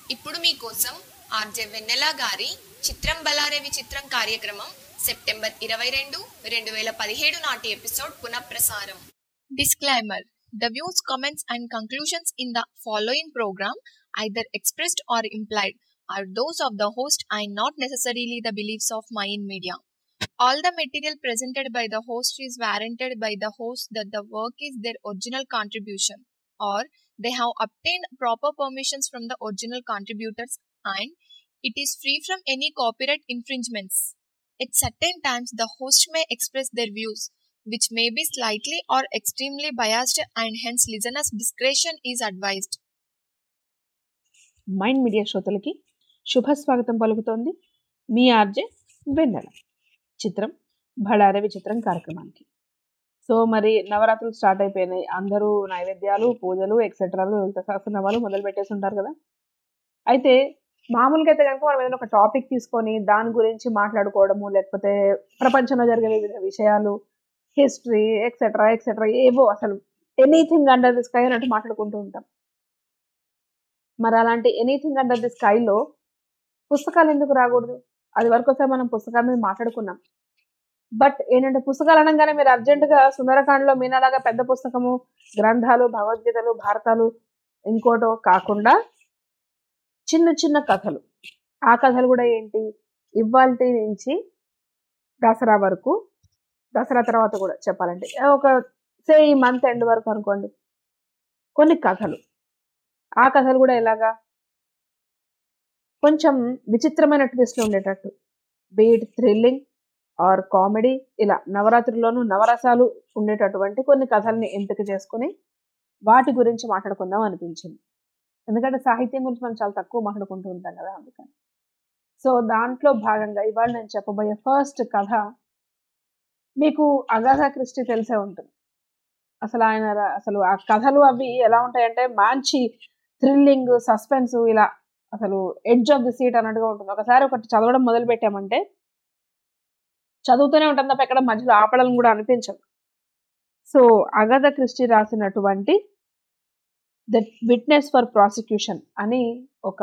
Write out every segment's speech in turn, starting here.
ఇప్పుడు మీకోసం ఆర్జే వెన్నెల గారి చిత్రం బలారే విచిత్రం కార్యక్రమం సెప్టెంబర్ ఇరవై రెండు రెండు వేల పదిహేడు నాటి ఎపిసోడ్ పునఃప్రసారం disclaimer the views comments and conclusions in the following program either expressed or implied are those of the host and not necessarily the beliefs of Mayan Media. All the material presented by the host is warranted by the host that the work is their original contribution or they have obtained proper permissions from the original contributors and it is free from any copyright infringements. At certain times, the host may express their views, which may be slightly or extremely biased, and hence listeners' discretion is advised. Mind media శ్రోతలకి శుభ స్వాగతం పలుకుతోంది మీ RJ వెన్నెల చిత్రం భళారే విచిత్రం కార్యక్రమానికి so మరి నవరాత్రులు start అయిపోయినాయి అందరూ నైవేద్యాలు పూజలు ఎక్సెట్రాలు లలిత సహస్రనామాలు మొదలు పెట్టేసి ఉంటారు కదా అయితే మామూలుగా అయితే కనుక మనం ఏదైనా ఒక టాపిక్ తీసుకొని దాని గురించి మాట్లాడుకోవడము లేకపోతే ప్రపంచంలో జరిగే వివిధ విషయాలు హిస్టరీ ఎక్సెట్రా ఎక్సెట్రా ఏవో అసలు ఎనీథింగ్ అండర్ ది స్కై అన్నట్టు మాట్లాడుకుంటూ ఉంటాం మరి అలాంటి ఎనీథింగ్ అండర్ ది స్కైలో పుస్తకాలు ఎందుకు రాకూడదు అది వరకు ఒకసారి మనం పుస్తకాల మీద మాట్లాడుకున్నాం బట్ ఏంటంటే పుస్తకాలు అనగానే మీరు అర్జెంటుగా సుందరకాండలో మీనాలాగా పెద్ద పుస్తకము గ్రంథాలు భగవద్గీతలు భారతాలు ఇంకోటో కాకుండా చిన్న చిన్న కథలు ఆ కథలు కూడా ఏంటి ఇవాల్టి నుంచి దసరా వరకు దసరా తర్వాత కూడా చెప్పాలంటే ఒక సే ఈ మంత్ ఎండ్ వరకు అనుకోండి కొన్ని కథలు ఆ కథలు కూడా ఎలాగా కొంచెం విచిత్రమైన ట్విస్ట్లు ఉండేటట్టు బీట్ థ్రిల్లింగ్ ఆర్ కామెడీ ఇలా నవరాత్రుల్లోనూ నవరసాలు ఉండేటటువంటి కొన్ని కథల్ని ఎంపిక చేసుకుని వాటి గురించి మాట్లాడుకుందాం అనిపించింది ఎందుకంటే సాహిత్యం గురించి మనం చాలా తక్కువ మాట్లాడుకుంటూ ఉంటాం కదా అందుకని సో దాంట్లో భాగంగా ఇవాళ నేను చెప్పబోయే ఫస్ట్ కథ మీకు అగాధా క్రిస్టి తెలిసే ఉంటుంది అసలు ఆయన రా- అసలు ఆ కథలు అవి ఎలా ఉంటాయంటే మంచి థ్రిల్లింగ్ సస్పెన్స్ ఇలా అసలు ఎడ్జ్ ఆఫ్ ది సీట్ అన్నట్టుగా ఉంటుంది ఒకసారి ఒకటి చదవడం మొదలు పెట్టామంటే చదువుతూనే ఉంటుంది తప్ప ఎక్కడ మధ్యలో ఆపడం కూడా అనిపించదు సో అగధ క్రిస్టి రాసినటువంటి ద విట్నెస్ ఫర్ ప్రాసిక్యూషన్ అని ఒక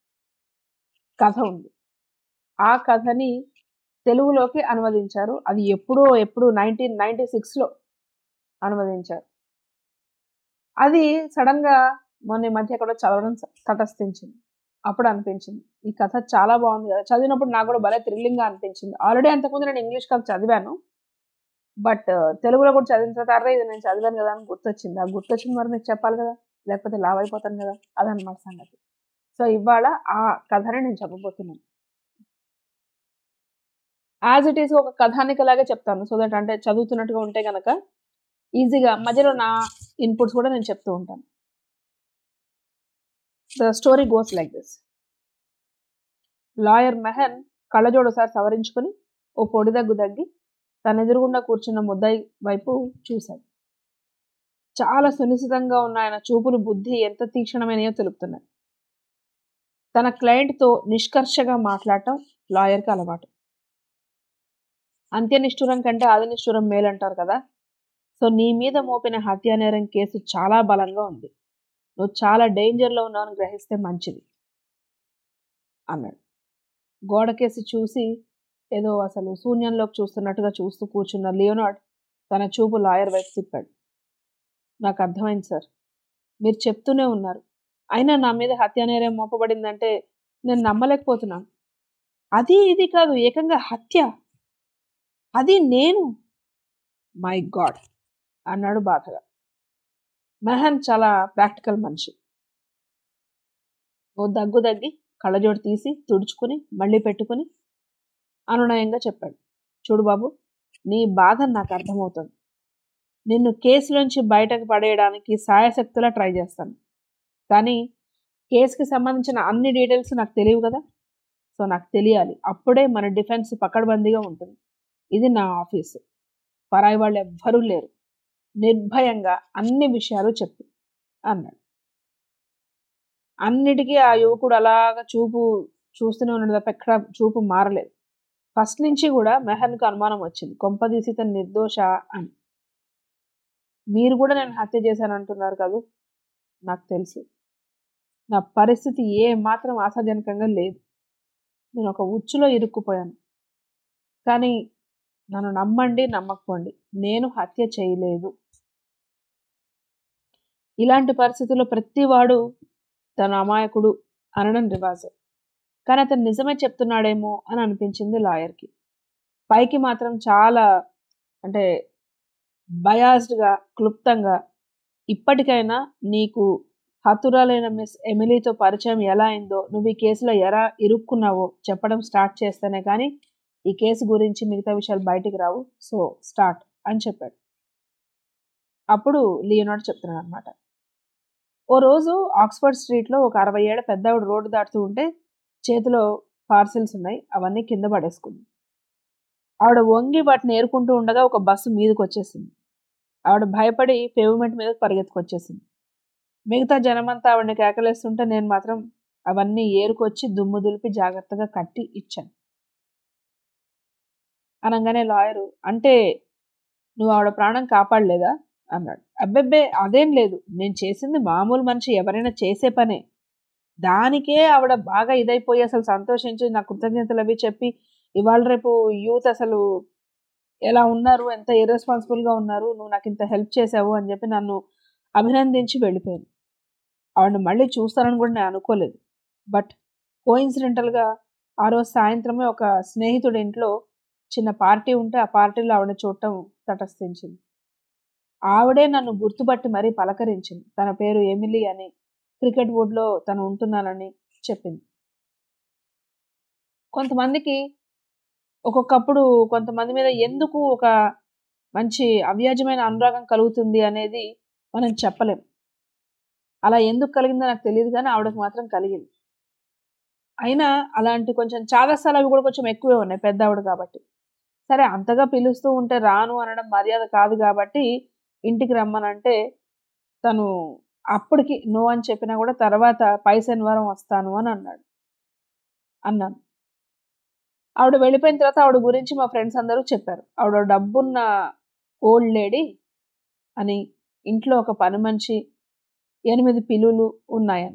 కథ ఉంది ఆ కథని తెలుగులోకి అనువదించారు అది ఎప్పుడో ఎప్పుడు నైన్టీన్ నైన్టీ సిక్స్లో అనువదించారు అది సడన్ గా మొన్న ఈ మధ్య ఎక్కడో చదవడం స- తటస్థించింది అప్పుడు అనిపించింది ఈ కథ చాలా బాగుంది కదా చదివినప్పుడు నాకు కూడా భలే థ్రిల్లింగ్ గా అనిపించింది ఆల్రెడీ అంతకుముందు నేను ఇంగ్లీష్ కథ చదివాను బట్ తెలుగులో కూడా చదివిన తర్వాత అరే ఇది నేను చదివాను కదా అని గుర్తొచ్చింది ఆ గుర్తొచ్చింది మరి మీకు చెప్పాలి కదా లేకపోతే లావ్ అయిపోతాను కదా అదనమాట సంగతి సో ఇవాళ ఆ కథని నేను చెప్పబోతున్నాను యాజ్ ఇట్ ఈస్ ఒక కథానికలాగే చెప్తాను సో దట్ అంటే చదువుతున్నట్టుగా ఉంటే కనుక ఈజీగా మధ్యలో నా ఇన్పుట్స్ కూడా నేను చెప్తూ ఉంటాను the story goes like this lawyer మెహన్ కళ్ళజోడు ఒకసారి సవరించుకొని ఓ పొడి దగ్గు దగ్గి తన ఎదురుగుండా కూర్చున్న ముద్దాయి వైపు చూశాడు చాలా సునిశ్చితంగా ఉన్న ఆయన చూపులు బుద్ధి ఎంత తీక్షణమైనయో తెలుపుతున్నాయి తన క్లయింట్తో నిష్కర్షగా మాట్లాడటం లాయర్కి అలవాటు అంత్యనిష్ఠురం కంటే ఆది నిష్ఠురం మేలంటారు కదా సో నీ మీద మోపిన హత్యా నేరం కేసు చాలా బలంగా ఉంది నువ్వు చాలా డేంజర్లో ఉన్నావని గ్రహిస్తే మంచిది అన్నాడు గోడకేసి చూసి ఏదో అసలు శూన్యంలోకి చూస్తున్నట్టుగా చూస్తూ కూర్చున్న లియోనార్డ్ తన చూపు లాయర్ వైపు తిప్పాడు నాకు అర్థమైంది సార్ మీరు చెప్తూనే ఉన్నారు అయినా నా మీద హత్యా నేరం మోపబడిందంటే నేను నమ్మలేకపోతున్నాను అది ఇది కాదు ఏకంగా హత్య అది నేను మై గాడ్ అన్నాడు బాధగా మెహన్ చాలా ప్రాక్టికల్ మనిషి ఓ దగ్గు దగ్గి కళ్ళజోడు తీసి తుడుచుకుని మళ్ళీ పెట్టుకుని అనునయంగా చెప్పాడు చూడు బాబు నీ బాధ నాకు అర్థమవుతుంది నిన్ను కేసులోంచి బయటకు పడేయడానికి సాయశక్తులా ట్రై చేస్తాను కానీ కేసుకి సంబంధించిన అన్ని డీటెయిల్స్ నాకు తెలియవు కదా సో నాకు తెలియాలి అప్పుడే మన డిఫెన్స్ పకడ్బందీగా ఉంటుంది ఇది నా ఆఫీసు పరాయి వాళ్ళు ఎవ్వరూ లేరు నిర్భయంగా అన్ని విషయాలు చెప్పు అన్నాడు అన్నిటికీ ఆ యువకుడు అలాగా చూపు చూస్తూనే ఉన్నాడు తప్ప ఎక్కడ చూపు మారలేదు ఫస్ట్ నుంచి కూడా మెహన్కు అనుమానం వచ్చింది కొంపదీసి తను నిర్దోష అని మీరు కూడా నేను హత్య చేశాను అంటున్నారు కదా నాకు తెలుసు నా పరిస్థితి ఏ మాత్రం ఆశాజనకంగా లేదు నేను ఒక ఉచ్చులో ఇరుక్కుపోయాను కానీ నన్ను నమ్మండి నమ్మకపోండి నేను హత్య చేయలేదు ఇలాంటి పరిస్థితుల్లో ప్రతివాడు తన అమాయకుడు అనడం రివాజే కానీ అతను నిజమే చెప్తున్నాడేమో అని అనిపించింది లాయర్కి పైకి మాత్రం చాలా అంటే బయాస్డ్గా క్లుప్తంగా ఇప్పటికైనా నీకు హతురాలైన మిస్ ఎమిలీతో పరిచయం ఎలా అయిందో నువ్వు ఈ కేసులో ఎలా ఇరుక్కున్నావో చెప్పడం స్టార్ట్ చేస్తేనే కానీ ఈ కేసు గురించి మిగతా విషయాలు బయటికి రావు సో స్టార్ట్ అని చెప్పాడు అప్పుడు లియోనార్డ్ చెప్తున్నాడు అనమాట ఓ రోజు ఆక్స్ఫర్డ్ స్ట్రీట్లో ఒక అరవై ఏళ్ళ పెద్దవాడు రోడ్డు దాటుతూ ఉంటే చేతిలో పార్సిల్స్ ఉన్నాయి అవన్నీ కింద పడేసుకుంది ఆవిడ వంగి వాటిని ఏరుకుంటూ ఉండగా ఒక బస్సు మీదకి వచ్చేసింది ఆవిడ భయపడి పేవ్మెంట్ మీదకి పరిగెత్తుకొచ్చేసింది మిగతా జనమంతా ఆవిడని కేకలేస్తుంటే నేను మాత్రం అవన్నీ ఏరుకొచ్చి దుమ్ము దులిపి జాగ్రత్తగా కట్టి ఇచ్చాను అనగానే లాయరు అంటే నువ్వు ఆవిడ ప్రాణం కాపాడలేదా అన్నాడు అబ్బెబ్బే అదేం లేదు నేను చేసింది మామూలు మనిషి ఎవరైనా చేసే పనే దానికే ఆవిడ బాగా ఇదైపోయి అసలు సంతోషించి నా కృతజ్ఞతలు అవి చెప్పి ఇవాళ రేపు యూత్ అసలు ఎలా ఉన్నారు ఎంత ఇర్రెస్పాన్సిబుల్గా ఉన్నారు నువ్వు నాకు ఇంత హెల్ప్ చేసావు అని చెప్పి నన్ను అభినందించి వెళ్ళిపోయింది ఆవిడని మళ్ళీ చూస్తానని కూడా నేను అనుకోలేదు బట్ కోయిన్సిడెంటల్గా ఆ రోజు సాయంత్రమే ఒక స్నేహితుడి ఇంట్లో చిన్న పార్టీ ఉంటే ఆ పార్టీలో ఆవిడ చూడటం తటస్థించింది ఆవిడే నన్ను గుర్తుపట్టి మరీ పలకరించింది తన పేరు ఎమిలీ అని క్రికెట్ బోర్డులో తను ఉంటున్నానని చెప్పింది కొంతమందికి ఒక్కొక్కప్పుడు కొంతమంది మీద ఎందుకు ఒక మంచి అవ్యాజమైన అనురాగం కలుగుతుంది అనేది మనం చెప్పలేం అలా ఎందుకు కలిగిందో నాకు తెలియదు కానీ ఆవిడకి మాత్రం కలిగింది అయినా అలాంటి కొంచెం చాదస్తాలు అవి కూడా కొంచెం ఎక్కువే ఉన్నాయి పెద్ద ఆవిడ కాబట్టి సరే అంతగా పిలుస్తూ ఉంటే రాను అనడం మర్యాద కాదు కాబట్టి ఇంటికి రమ్మనంటే తను అప్పటికి నో అని చెప్పినా కూడా తర్వాత పై శనివారం వస్తాను అని అన్నాడు అన్నాను ఆవిడ వెళ్ళిపోయిన తర్వాత ఆవిడ గురించి మా ఫ్రెండ్స్ అందరూ చెప్పారు ఆవిడ డబ్బున్న ఓల్డ్ లేడీ అని ఇంట్లో ఒక పని మనిషి ఎనిమిది పిల్లులు ఉన్నాయని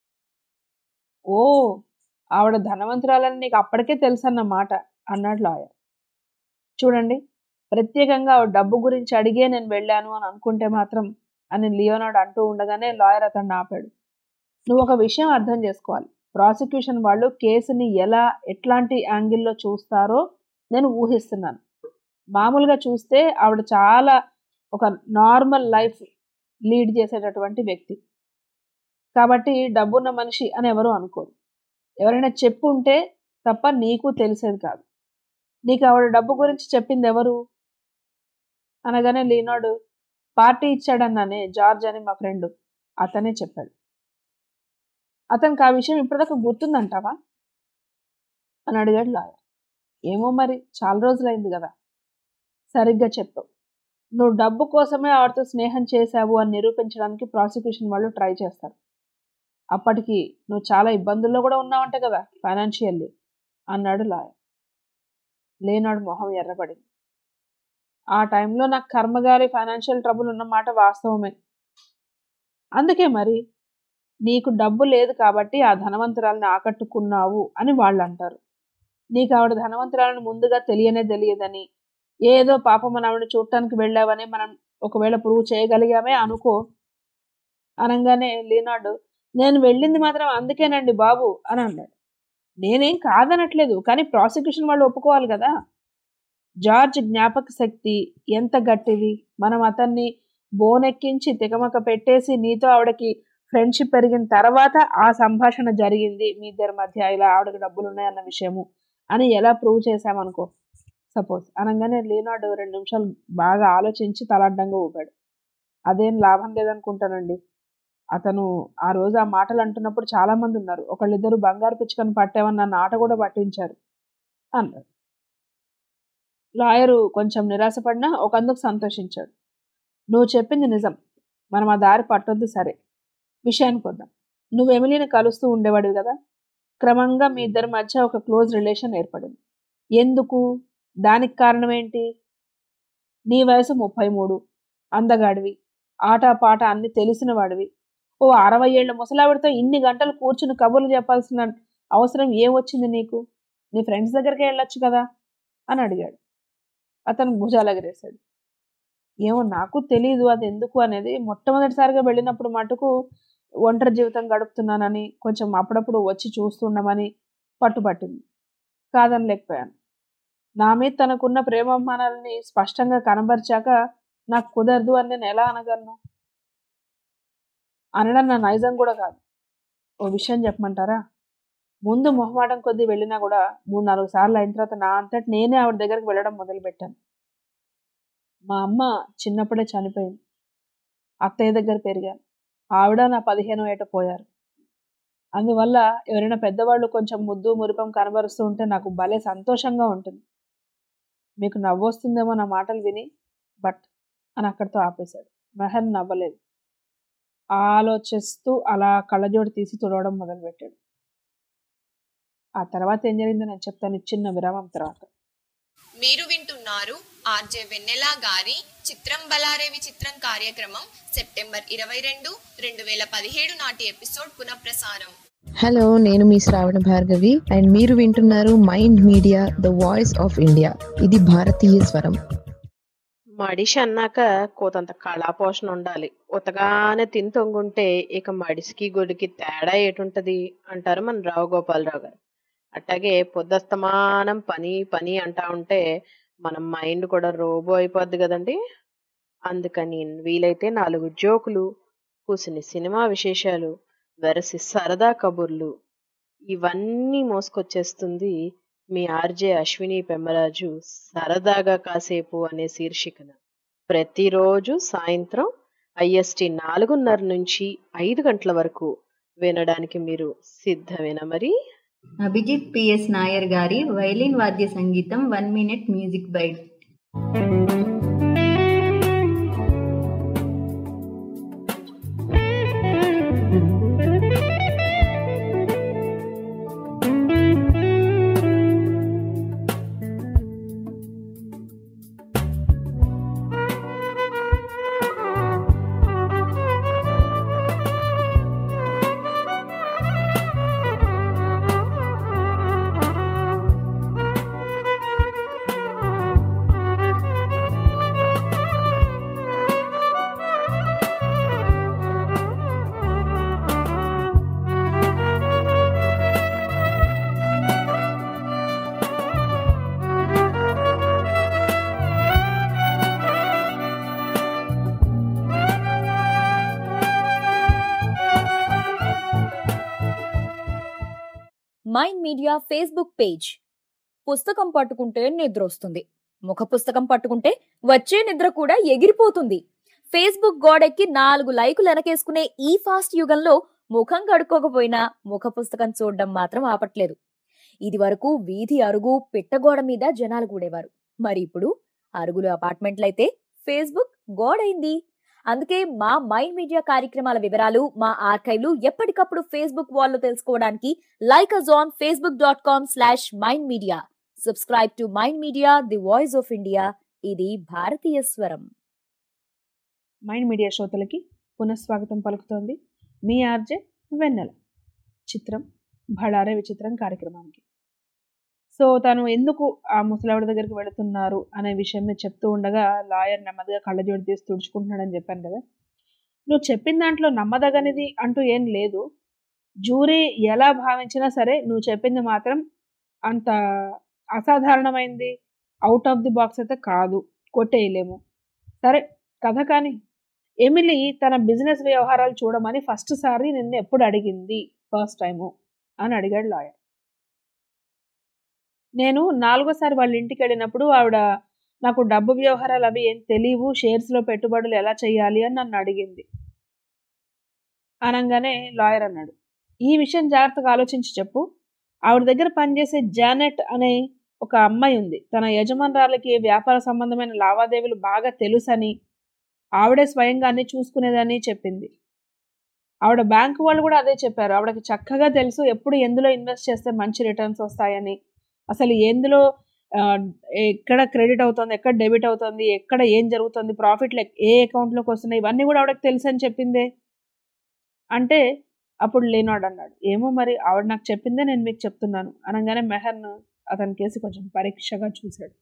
ఓ ఆవిడ ధనవంతురాలని నీకు అప్పటికే తెలుసన్నమాట అన్నాడు లాయర్ చూడండి ప్రత్యేకంగా ఆవిడ డబ్బు గురించి అడిగే నేను వెళ్ళాను అని అనుకుంటే మాత్రం అని లియోనార్డ్ అంటూ ఉండగానే లాయర్ అతన్ని ఆపాడు నువ్వు ఒక విషయం అర్థం చేసుకోవాలి ప్రాసిక్యూషన్ వాళ్ళు కేసుని ఎలా ఎట్లాంటి యాంగిల్లో చూస్తారో నేను ఊహిస్తున్నాను మామూలుగా చూస్తే ఆవిడ చాలా ఒక నార్మల్ లైఫ్ లీడ్ చేసేటటువంటి వ్యక్తి కాబట్టి డబ్బున్న మనిషి అని ఎవరు అనుకోరు ఎవరైనా చెప్పు ఉంటే తప్ప నీకు తెలిసేది కాదు నీకు ఆవిడ డబ్బు గురించి చెప్పింది ఎవరు అనగానే లీనాడు పార్టీ ఇచ్చాడన్నానే జార్జ్ అని మా ఫ్రెండ్ అతనే చెప్పాడు అతనికి ఆ విషయం ఇప్పటిదాకా గుర్తుందంటావా అని అడిగాడు లాయర్ ఏమో మరి చాలా రోజులైంది కదా సరిగ్గా చెప్పావు నువ్వు డబ్బు కోసమే ఆవిడతో స్నేహం చేశావు అని నిరూపించడానికి ప్రాసిక్యూషన్ వాళ్ళు ట్రై చేస్తారు అప్పటికి నువ్వు చాలా ఇబ్బందుల్లో కూడా ఉన్నావంట కదా ఫైనాన్షియల్లీ అన్నాడు లాయర్ లేనాడు మొహం ఎర్రబడింది ఆ టైంలో నాకు కర్మగారి ఫైనాన్షియల్ ట్రబుల్ ఉన్నమాట వాస్తవమే అందుకే మరి నీకు డబ్బు లేదు కాబట్టి ఆ ధనవంతురాలను ఆకట్టుకున్నావు అని వాళ్ళు అంటారు నీకు ఆవిడ ధనవంతురాలను ముందుగా తెలియనే తెలియదని ఏదో పాపం మన ఆవిడ చూడటానికి వెళ్ళావని మనం ఒకవేళ ప్రూవ్ చేయగలిగామే అనుకో అనగానే లీనాడు నేను వెళ్ళింది మాత్రం అందుకేనండి బాబు అని అన్నాడు నేనేం కాదనట్లేదు కానీ ప్రాసిక్యూషన్ వాళ్ళు ఒప్పుకోవాలి కదా జార్జ్ జ్ఞాపక శక్తి ఎంత గట్టిది మనం అతన్ని బోనెక్కించి తికమక పెట్టేసి నీతో ఆవిడకి ఫ్రెండ్షిప్ పెరిగిన తర్వాత ఆ సంభాషణ జరిగింది మీ ఇద్దరి మధ్య ఇలా ఆవిడకి డబ్బులు ఉన్నాయన్న విషయము అని ఎలా ప్రూవ్ చేశామనుకో సపోజ్ అనగానే లీనాడు రెండు నిమిషాలు బాగా ఆలోచించి తలాడ్డంగా ఊపాడు అదేం లాభం లేదనుకుంటానండి అతను ఆ రోజు ఆ మాటలు అంటున్నప్పుడు చాలా మంది ఉన్నారు ఒకళ్ళిద్దరు బంగారు పిచ్చుకను పట్టామని నన్ను ఆట కూడా పట్టించారు అన్నాడు లాయరు కొంచెం నిరాశపడినా ఒకందుకు సంతోషించాడు నువ్వు చెప్పింది నిజం మనం ఆ దారి పట్టొద్దు సరే విషయానికి వద్దాం నువ్వు ఎమిలీని కలుస్తూ ఉండేవాడివి కదా క్రమంగా మీ ఇద్దరి మధ్య ఒక క్లోజ్ రిలేషన్ ఏర్పడింది ఎందుకు దానికి కారణం ఏంటి నీ వయసు ముప్పై మూడు అందగాడివి ఆట పాట అన్ని తెలిసిన వాడివి ఓ అరవై ఏళ్ల ముసలావిడితో ఇన్ని గంటలు కూర్చుని కబుర్లు చెప్పాల్సిన అవసరం ఏమొచ్చింది నీకు నీ ఫ్రెండ్స్ దగ్గరికి వెళ్ళొచ్చు కదా అని అడిగాడు అతను భుజాలు ఎగరేశాడు ఏమో నాకు తెలియదు అది ఎందుకు అనేది మొట్టమొదటిసారిగా వెళ్ళినప్పుడు మటుకు ఒంటరి జీవితం గడుపుతున్నానని కొంచెం అప్పుడప్పుడు వచ్చి చూస్తుండమని పట్టుబట్టింది కాదని లేకపోయాను నా మీద తనకున్న ప్రేమాభిమానాలని స్పష్టంగా కనబరిచాక నాకు కుదరదు అని నేను ఎలా అనగలను అనడం నా నైజం కూడా కాదు ఓ విషయం చెప్పమంటారా ముందు మొహమాటం కొద్దీ వెళ్ళినా కూడా మూడు నాలుగు సార్లు అయిన తర్వాత నా అంతటి నేనే ఆవిడ దగ్గరికి వెళ్ళడం మొదలుపెట్టాను మా అమ్మ చిన్నప్పుడే చనిపోయింది అత్తయ్య దగ్గర పెరిగాను ఆవిడ నా పదిహేను ఏట పోయారు అందువల్ల ఎవరైనా పెద్దవాళ్ళు కొంచెం ముద్దు మురిపం కనబరుస్తూ ఉంటే నాకు భలే సంతోషంగా ఉంటుంది మీకు నవ్వొస్తుందేమో నా మాటలు విని బట్ అని అక్కడితో ఆపేశాడు మెహర్ నవ్వలేదు ఆలోచిస్తూ అలా కళ్ళజోడు తీసి తుడవడం మొదలుపెట్టాడు ఆ తర్వాత ఏం జరిగిందో నేను చెప్తాను ఈ చిన్న విరామం తర్వాత మీరు వింటున్నారు ఆర్జే వెన్నెల గారి చిత్రం బలారేవి చిత్రం కార్యక్రమం సెప్టెంబర్ ఇరవై రెండు రెండు వేల పదిహేడు నాటి ఎపిసోడ్ పునఃప్రసారం హలో నేను మీ శ్రావణ భార్గవి అండ్ మీరు వింటున్నారు mind media the voice of India ఇది భారతీయ స్వరం మడిషి అన్నాక కోతంత కళాపోషణ ఉండాలి ఉతగానే తిని తొంగుంటే ఇక మడిసికి గొడికి తేడా ఏటుంటది అంటారు మన రావు గోపాలరావు గారు అట్టాగే పొద్దస్తమానం పని పని అంటా ఉంటే మన మైండ్ కూడా రోబో అయిపోద్ది కదండి అందుకని వీలైతే నాలుగు జోకులు కూసిని సినిమా విశేషాలు వెరసి సరదా కబుర్లు ఇవన్నీ మోసుకొచ్చేస్తుంది మీ ఆర్జే అశ్విని పెమ్మరాజు సరదాగా కాసేపు అనే శీర్షికన ప్రతిరోజు సాయంత్రం ఐఎస్టి నాలుగున్నర నుంచి ఐదు గంటల వరకు వినడానికి మీరు సిద్ధమేనా మరి అభిజిత్ పిఎస్ నాయర్ గారి వైలిన్ వాద్య సంగీతం one minute music bite mind media Facebook page పుస్తకం పట్టుకుంటే నిద్ర వస్తుంది ముఖ పుస్తకం పట్టుకుంటే వచ్చే నిద్ర కూడా ఎగిరిపోతుంది ఫేస్బుక్ గోడెక్కి నాలుగు లైకులు వెనకేసుకునే ఈ ఫాస్ట్ యుగంలో ముఖం కడుక్కోకపోయినా ముఖ పుస్తకం చూడడం మాత్రం ఆపట్లేదు ఇది వరకు వీధి అరుగు పిట్టగోడ మీద జనాలు కూడేవారు మరి ఇప్పుడు అరుగులు అపార్ట్మెంట్లయితే ఫేస్బుక్ గోడైంది అందుకే మా మైండ్ మీడియా కార్యక్రమాల వివరాలు మా ఆర్కైవ్లు ఎప్పటికప్పుడు ఫేస్బుక్ వాల్లో తెలుసుకోవడానికి like us on Facebook dot com slash mind media subscribe to mind media the voice of India ఇది భారతీయ స్వరం మైండ్ మీడియా శ్రోతలకి పునఃస్వాగతం పలుకుతోంది మీ ఆర్జే వెన్నెల చిత్రం భళారే విచిత్రం కార్యక్రమానికి సో తను ఎందుకు ఆ ముసలావిడ దగ్గరికి వెళుతున్నారు అనే విషయం మీద చెప్తూ ఉండగా లాయర్ నెమ్మదిగా కళ్ళజోడు తీసి తుడుచుకుంటున్నాడని చెప్పాను కదా నువ్వు చెప్పిన దాంట్లో నమ్మదగనిది అంటూ ఏం లేదు జూరీ ఎలా భావించినా సరే నువ్వు చెప్పింది మాత్రం అంత అసాధారణమైంది అవుట్ ఆఫ్ ది బాక్స్ అయితే కాదు కొట్టేయలేము సరే కథ కానీ ఎమిలీ తన బిజినెస్ వ్యవహారాలు చూడమని ఫస్ట్ సారి నిన్ను ఎప్పుడు అడిగింది ఫస్ట్ టైము అని అడిగాడు లాయర్ నేను నాలుగోసారి వాళ్ళ ఇంటికి వెళ్ళినప్పుడు ఆవిడ నాకు డబ్బు వ్యవహారాలు అవి ఏం తెలియవు షేర్స్లో పెట్టుబడులు ఎలా చేయాలి అని నన్ను అడిగింది అనగానే లాయర్ అన్నాడు ఈ విషయం జాగ్రత్తగా ఆలోచించి చెప్పు ఆవిడ దగ్గర పనిచేసే జానెట్ అనే ఒక అమ్మాయి ఉంది తన యజమానురాలకి వ్యాపార సంబంధమైన లావాదేవీలు బాగా తెలుసని ఆవిడే స్వయంగా అన్ని చూసుకునేదని చెప్పింది ఆవిడ బ్యాంకు వాళ్ళు కూడా అదే చెప్పారు ఆవిడకి చక్కగా తెలుసు ఎప్పుడు ఎందులో ఇన్వెస్ట్ చేస్తే మంచి రిటర్న్స్ వస్తాయని అసలు ఎందులో ఆ, ఎక్కడ క్రెడిట్ అవుతుంది ఎక్కడ డెబిట్ అవుతుంది ఎక్కడ ఏం జరుగుతుంది ప్రాఫిట్లు ఏ అకౌంట్లోకి వస్తున్నాయి ఇవన్నీ కూడా ఆవిడకి తెలుసు అని చెప్పిందే అంటే అప్పుడు లేనాడు అన్నాడు ఏమో మరి ఆవిడ నాకు చెప్పిందే నేను మీకు చెప్తున్నాను అనగానే మెహర్ను అతని కేసి కొంచెం పరీక్షగా చూశాడు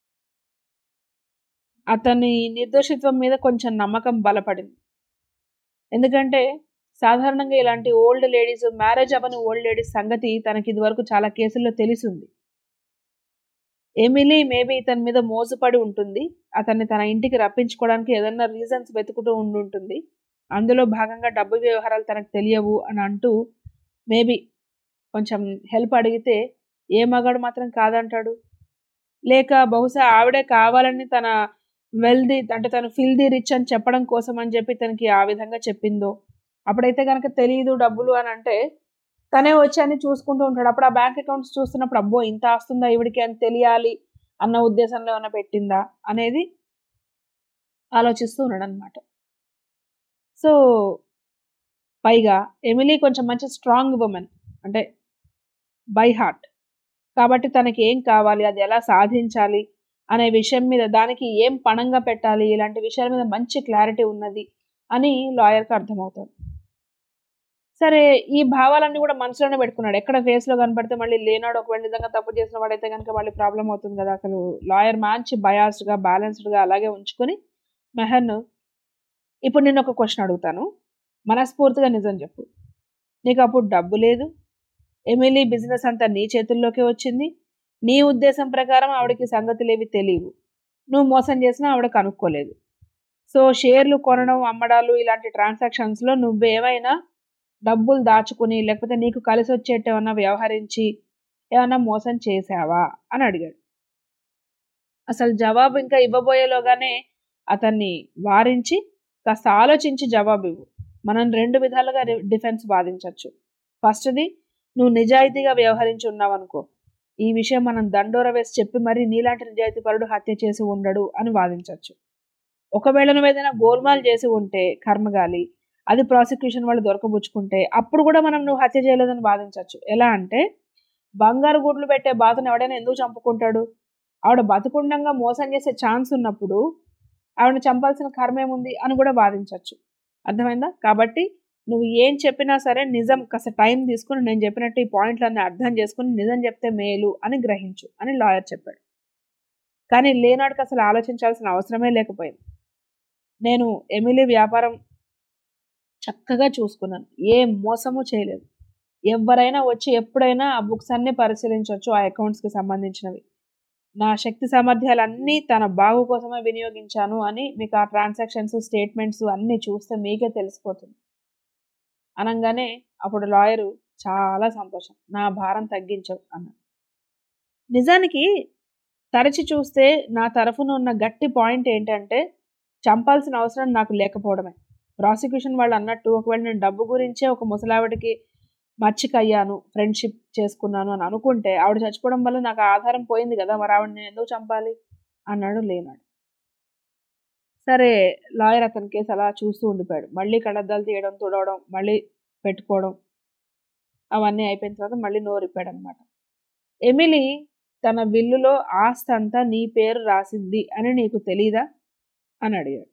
అతని నిర్దోషిత్వం మీద కొంచెం నమ్మకం బలపడింది ఎందుకంటే సాధారణంగా ఇలాంటి ఓల్డ్ లేడీస్ మ్యారేజ్ అవ్వని ఓల్డ్ లేడీస్ సంగతి తనకి ఇదివరకు చాలా కేసుల్లో తెలిసింది ఎమిలీ మేబీ ఇతని మీద మోసపడి ఉంటుంది అతన్ని తన ఇంటికి రప్పించుకోవడానికి ఏదన్నా రీజన్స్ వెతుకుతూ ఉండి ఉంటుంది అందులో భాగంగా డబ్బు వ్యవహారాలు తనకు తెలియవు అని అంటూ మేబీ కొంచెం హెల్ప్ అడిగితే ఏ మగాడు మాత్రం కాదంటాడు లేక బహుశా ఆవిడే కావాలని తన వెల్దీ అంటే తను ఫిల్దీ రిచ్ అని చెప్పడం కోసం అని చెప్పి తనకి ఆ విధంగా చెప్పిందో అప్పుడైతే కనుక తెలియదు డబ్బులు అని అంటే తనే వచ్చి అన్ని చూసుకుంటూ ఉంటాడు అప్పుడు ఆ బ్యాంక్ అకౌంట్స్ చూస్తున్నప్పుడు అబ్బో ఇంత వస్తుందా ఈవిడికి అని తెలియాలి అన్న ఉద్దేశంలో ఏమైనా పెట్టిందా అనేది ఆలోచిస్తూ ఉన్నాడు అనమాట సో పైగా ఎమిలీ కొంచెం మంచి స్ట్రాంగ్ ఉమెన్ అంటే బై హార్ట్ కాబట్టి తనకి ఏం కావాలి అది ఎలా సాధించాలి అనే విషయం మీద దానికి ఏం పణంగా పెట్టాలి ఇలాంటి విషయాల మీద మంచి క్లారిటీ ఉన్నది అని లాయర్కి అర్థమవుతుంది సరే ఈ భావాలన్నీ కూడా మనసులోనే పెట్టుకున్నాడు ఎక్కడ ఫేస్లో కనపడితే మళ్ళీ లేనాడు ఒకవేళ నిజంగా తప్పు చేసిన వాడైతే కనుక మళ్ళీ ప్రాబ్లం అవుతుంది కదా అసలు లాయర్ మంచి బయాస్డ్గా బ్యాలెన్స్డ్గా అలాగే ఉంచుకొని మెహర్ను ఇప్పుడు నేను ఒక క్వశ్చన్ అడుగుతాను మనస్ఫూర్తిగా నిజం చెప్పు నీకు అప్పుడు డబ్బు లేదు ఎమిలీ బిజినెస్ అంతా నీ చేతుల్లోకి వచ్చింది నీ ఉద్దేశం ప్రకారం ఆవిడకి సంగతులేవి తెలియవు నువ్వు మోసం చేసినా ఆవిడ కనుక్కోలేదు సో షేర్లు కొనడం అమ్మడాలు ఇలాంటి ట్రాన్సాక్షన్స్లో నువ్వేమైనా డబ్బులు దాచుకుని లేకపోతే నీకు కలిసి వచ్చేట్టు ఏమన్నా వ్యవహరించి ఏమన్నా మోసం చేసావా అని అడిగాడు అసలు జవాబు ఇంకా ఇవ్వబోయేలోగానే అతన్ని వారించి కాస్త ఆలోచించి జవాబు ఇవ్వు మనం రెండు విధాలుగా డిఫెన్స్ వాదించవచ్చు ఫస్ట్ది నువ్వు నిజాయితీగా వ్యవహరించి ఉన్నావనుకో ఈ విషయం మనం దండోర వేసి చెప్పి మరి నీలాంటి నిజాయితీ పరుడు హత్య చేసి ఉండడు అని వాదించవచ్చు ఒకవేళ నువ్వు ఏదైనా గోల్మాల్ చేసి ఉంటే కర్మగాలి అది ప్రాసిక్యూషన్ వాళ్ళు దొరకబుచ్చుకుంటే అప్పుడు కూడా మనం నువ్వు హత్య చేయలేదని వాదించవచ్చు ఎలా అంటే బంగారు గుడ్లు పెట్టే బాధను ఎవడైనా ఎందుకు చంపుకుంటాడు ఆవిడ బతుకుండంగా మోసం చేసే ఛాన్స్ ఉన్నప్పుడు ఆవిడని చంపాల్సిన కర్మ ఏముంది అని కూడా వాదించవచ్చు అర్థమైందా కాబట్టి నువ్వు ఏం చెప్పినా సరే నిజం కాస్త టైం తీసుకుని నేను చెప్పినట్టు ఈ పాయింట్లన్నీ అర్థం చేసుకుని నిజం చెప్తే మేలు అని గ్రహించు అని లాయర్ చెప్పాడు కానీ లేనాడికి అసలు ఆలోచించాల్సిన అవసరమే లేకపోయింది నేను ఎమిలీ వ్యాపారం చక్కగా చూసుకున్నాను ఏ మోసము చేయలేదు ఎవరైనా వచ్చి ఎప్పుడైనా ఆ బుక్స్ అన్నీ పరిశీలించవచ్చు ఆ అకౌంట్స్కి సంబంధించినవి నా శక్తి సామర్థ్యాలన్నీ తన బాగు కోసమే వినియోగించాను అని మీకు ఆ ట్రాన్సాక్షన్స్ స్టేట్మెంట్స్ అన్నీ చూస్తే మీకే తెలిసిపోతుంది అనగానే అప్పుడు లాయరు చాలా సంతోషం నా భారం తగ్గించవు అన్నాడు నిజానికి తరచి చూస్తే నా తరఫున ఉన్న గట్టి పాయింట్ ఏంటంటే చంపాల్సిన అవసరం నాకు లేకపోవడమే ప్రాసిక్యూషన్ వాళ్ళు అన్నట్టు ఒకవేళ నేను డబ్బు గురించే ఒక ముసలావిడికి మచ్చికయ్యాను ఫ్రెండ్షిప్ చేసుకున్నాను అని అనుకుంటే ఆవిడ చచ్చిపోవడం వల్ల నాకు ఆధారం పోయింది కదా మరి ఆవిడ నేను ఎందుకు చంపాలి అన్నాడు లేనాడు సరే లాయర్ అతని కేసు అలా చూస్తూ ఉండిపోయాడు మళ్ళీ కళ్ళద్దాలు తీయడం తుడవడం మళ్ళీ పెట్టుకోవడం అవన్నీ అయిపోయిన తర్వాత మళ్ళీ నోరిప్పాడు అనమాట ఎమిలీ తన విల్లులో ఆస్తి అంతా నీ పేరు రాసింది అని నీకు తెలీదా అని అడిగాడు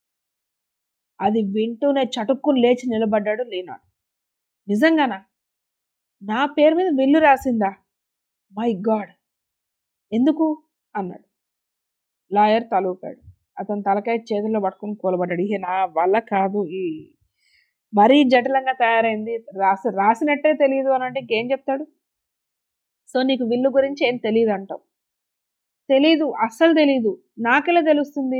అది వింటూనే చటుక్కుని లేచి నిలబడ్డాడు లేనాడు నిజంగానా నా పేరు మీద విల్లు రాసిందా మై గాడ్ ఎందుకు అన్నాడు లాయర్ తలూపాడు అతను తలకాయ చేతుల్లో పట్టుకుని కూలబడ్డాడు ఇహ నా వల్ల కాదు ఈ మరీ జటిలంగా తయారైంది రాసి రాసినట్టే తెలియదు అని అంటే ఇంకేం చెప్తాడు సో నీకు విల్లు గురించి ఏం తెలియదు అంటావు తెలీదు అస్సలు తెలీదు నాకెలా తెలుస్తుంది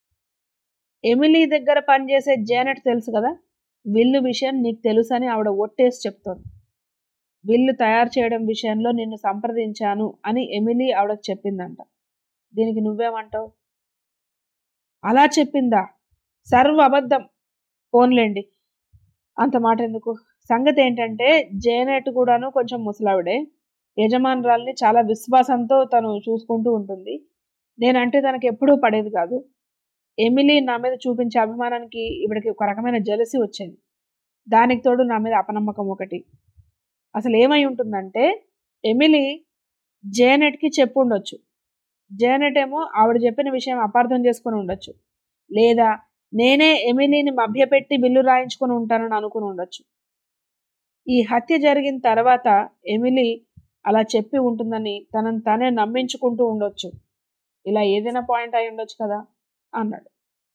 ఎమిలీ దగ్గర పనిచేసే జేనెట్ తెలుసు కదా విల్లు విషయం నీకు తెలుసు అని ఆవిడ ఒట్టేసి చెప్తోంది విల్లు తయారు చేయడం విషయంలో నిన్ను సంప్రదించాను అని ఎమిలీ ఆవిడకు చెప్పిందంట దీనికి నువ్వేమంటావు అలా చెప్పిందా సర్వ అబద్ధం ఫోన్లేండి అంత మాట ఎందుకు సంగతి ఏంటంటే జేనెట్ కూడాను కొంచెం ముసలావిడే యజమానురాల్ని చాలా విశ్వాసంతో తను చూసుకుంటూ ఉంటుంది నేనంటే తనకి ఎప్పుడూ పడేది కాదు ఎమిలీ నా మీద చూపించే అభిమానానికి ఇవిడికి ఒక రకమైన జలసి వచ్చింది దానికి తోడు నా మీద అపనమ్మకం ఒకటి అసలు ఏమై ఉంటుందంటే ఎమిలీ జేనెట్కి చెప్పు ఉండొచ్చు జేనెట్ ఏమో ఆవిడ చెప్పిన విషయం అపార్థం చేసుకుని ఉండొచ్చు లేదా నేనే ఎమిలీని మభ్యపెట్టి బిల్లు రాయించుకొని ఉంటానని అనుకుని ఉండొచ్చు ఈ హత్య జరిగిన తర్వాత ఎమిలీ అలా చెప్పి ఉంటుందని తనని తనే నమ్మించుకుంటూ ఉండొచ్చు ఇలా ఏదైనా పాయింట్ అయి ఉండొచ్చు కదా అన్నాడు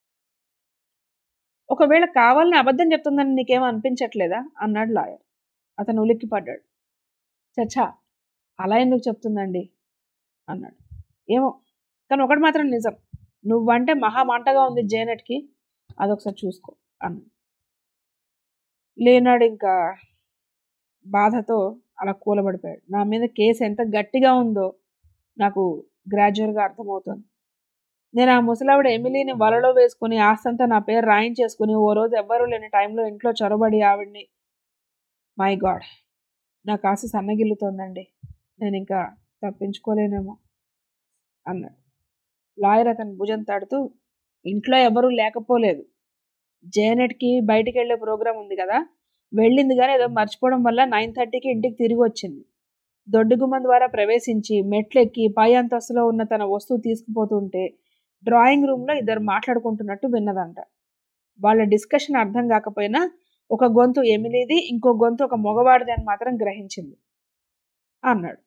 ఒకవేళ కావాలని అబద్ధం చెప్తుందని నీకేమో అనిపించట్లేదా అన్నాడు లాయర్ అతను ఉలిక్కి పడ్డాడు చచ్చా అలా ఎందుకు చెప్తుందండి అన్నాడు ఏమో కానీ ఒకటి మాత్రం నిజం నువ్వంటే మహా మంటగా ఉంది జేనెట్కి అదొకసారి చూసుకో అన్నాడు లేనాడు ఇంకా బాధతో అలా కూలబడిపోయాడు నా మీద కేసు ఎంత గట్టిగా ఉందో నాకు గ్రాడ్యువల్గా అర్థమవుతుంది నేను ఆ ముసలావిడ ఎమిలీని వలలో వేసుకుని ఆస్తంతా నా పేరు రాయించేసుకుని ఓ రోజు ఎవ్వరూ లేని టైంలో ఇంట్లో చొరబడి ఆవిడ్ని మై గాడ్ నా కాసు సన్నగిల్లుతోందండి నేను ఇంకా తప్పించుకోలేనేమో అన్నాడు లాయర్ అతను భుజం తాడుతూ ఇంట్లో ఎవరూ లేకపోలేదు జేనెట్కి బయటికి వెళ్ళే ప్రోగ్రాం ఉంది కదా వెళ్ళింది కానీ ఏదో మర్చిపోవడం వల్ల నైన్ థర్టీకి ఇంటికి తిరిగి వచ్చింది దొడ్డుగుమ్మం ద్వారా ప్రవేశించి మెట్లెక్కి పై అంతస్తులో ఉన్న తన వస్తువు తీసుకుపోతుంటే డ్రాయింగ్ రూమ్లో ఇద్దరు మాట్లాడుకుంటున్నట్టు విన్నదంట వాళ్ళ డిస్కషన్ అర్థం కాకపోయినా ఒక గొంతు ఎమిలీది ఇంకో గొంతు ఒక మగవాడిది అని మాత్రం గ్రహించింది అన్నాడు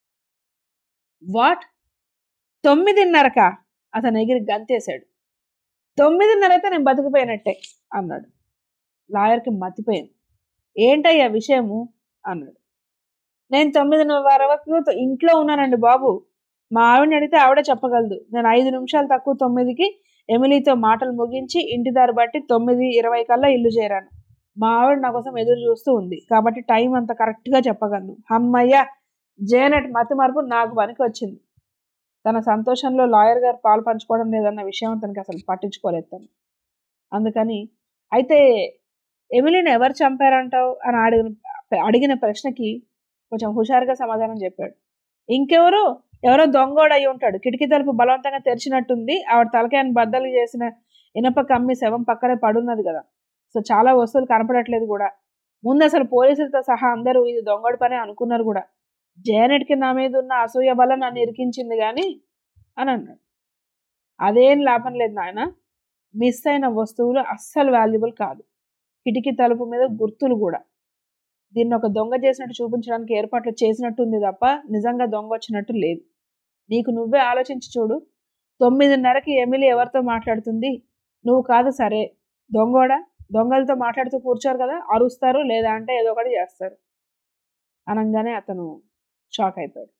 వాట్ తొమ్మిదిన్నరక అతను ఎగిరి గంతేశాడు తొమ్మిదిన్నర అయితే నేను బతికిపోయినట్టే అన్నాడు లాయర్కి మతిపోయింది ఏంటయ్యా విషయము అన్నాడు నేను తొమ్మిదిన్నర వరకు ఇంట్లో ఉన్నానండి బాబు మా ఆవిడని అడిగితే ఆవిడే చెప్పగలదు నేను ఐదు నిమిషాలు తక్కువ తొమ్మిదికి ఎమిలీతో మాటలు ముగించి ఇంటి దారి బట్టి తొమ్మిది ఇరవై కల్లా ఇల్లు చేరాను మా ఆవిడ నా కోసం ఎదురు చూస్తూ ఉంది కాబట్టి టైం అంత కరెక్ట్గా చెప్పగలను అమ్మయ్య జేనట్ మతి మార్పు నాకు పనికి వచ్చింది తన సంతోషంలో లాయర్ గారు పాలు పంచుకోవడం లేదన్న విషయం తనకి అసలు పట్టించుకోలేదు తను అందుకని అయితే ఎమిలీని ఎవరు చంపారంటావు అని అడిగిన అడిగిన ప్రశ్నకి కొంచెం హుషారుగా సమాధానం చెప్పాడు ఇంకెవరు ఎవరో దొంగోడు అయి ఉంటాడు కిటికీ తలుపు బలవంతంగా తెరిచినట్టుంది ఆవిడ తలకాయని బద్దలు చేసిన ఇనప కమ్మి శవం పక్కనే పడున్నది కదా సో చాలా వస్తువులు కనపడట్లేదు కూడా ముందు అసలు పోలీసులతో సహా అందరూ ఇది దొంగడి పని అనుకున్నారు కూడా జయనెట్కి నా మీద ఉన్న అసూయ వల్ల నన్ను ఇరికించింది కానీ అని అన్నాడు అదేం లాభం లేదు నాయన మిస్ అయిన వస్తువులు అస్సలు వాల్యుబుల్ కాదు కిటికీ తలుపు మీద గుర్తులు కూడా దీన్ని ఒక దొంగ చేసినట్టు చూపించడానికి ఏర్పాట్లు చేసినట్టుంది తప్ప నిజంగా దొంగ వచ్చినట్టు లేదు నీకు నువ్వే ఆలోచించి చూడు తొమ్మిదిన్నరకి ఎమిలీ ఎవరితో మాట్లాడుతుంది నువ్వు కాదు సరే దొంగోడా దొంగలతో మాట్లాడుతూ కూర్చోరు కదా అరుస్తారు లేదా అంటే ఏదో ఒకటి చేస్తారు అనగానే అతను షాక్ అయిపోయాడు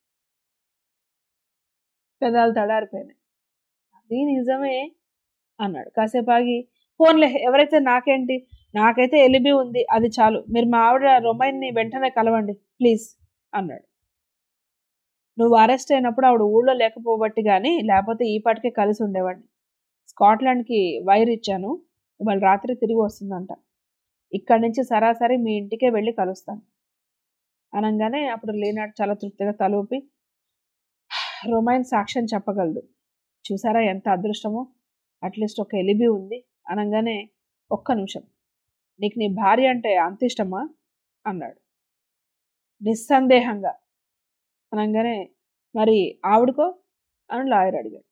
పెదాలు తడారిపోయినాయి అది నిజమే అన్నాడు కాసేపు ఆగి ఫోన్లే ఎవరైతే నాకేంటి నాకైతే ఎలిబి ఉంది అది చాలు మీరు మా ఆవిడ రొమైన్ని వెంటనే కలవండి ప్లీజ్ అన్నాడు నువ్వు అరెస్ట్ అయినప్పుడు ఆవిడ ఊళ్ళో లేకపోబట్టి కానీ లేకపోతే ఈ పాటికే కలిసి ఉండేవాడిని స్కాట్లాండ్కి వైర్ ఇచ్చాను ఇవాళ రాత్రి తిరిగి వస్తుందంట ఇక్కడి నుంచి సరాసరి మీ ఇంటికే వెళ్ళి కలుస్తాను అనగానే అప్పుడు లేనాడు చాలా తృప్తిగా తలూపి రొమైన్ సాక్ష్యం చెప్పగలదు చూసారా ఎంత అదృష్టమో అట్లీస్ట్ ఒక ఎలిబి ఉంది అనగానే ఒక్క నిమిషం నీకు నీ భార్య అంటే అంత ఇష్టమా అన్నాడు నిస్సందేహంగా అనగానే మరి ఆవిడకో అని లాయర్ అడిగాడు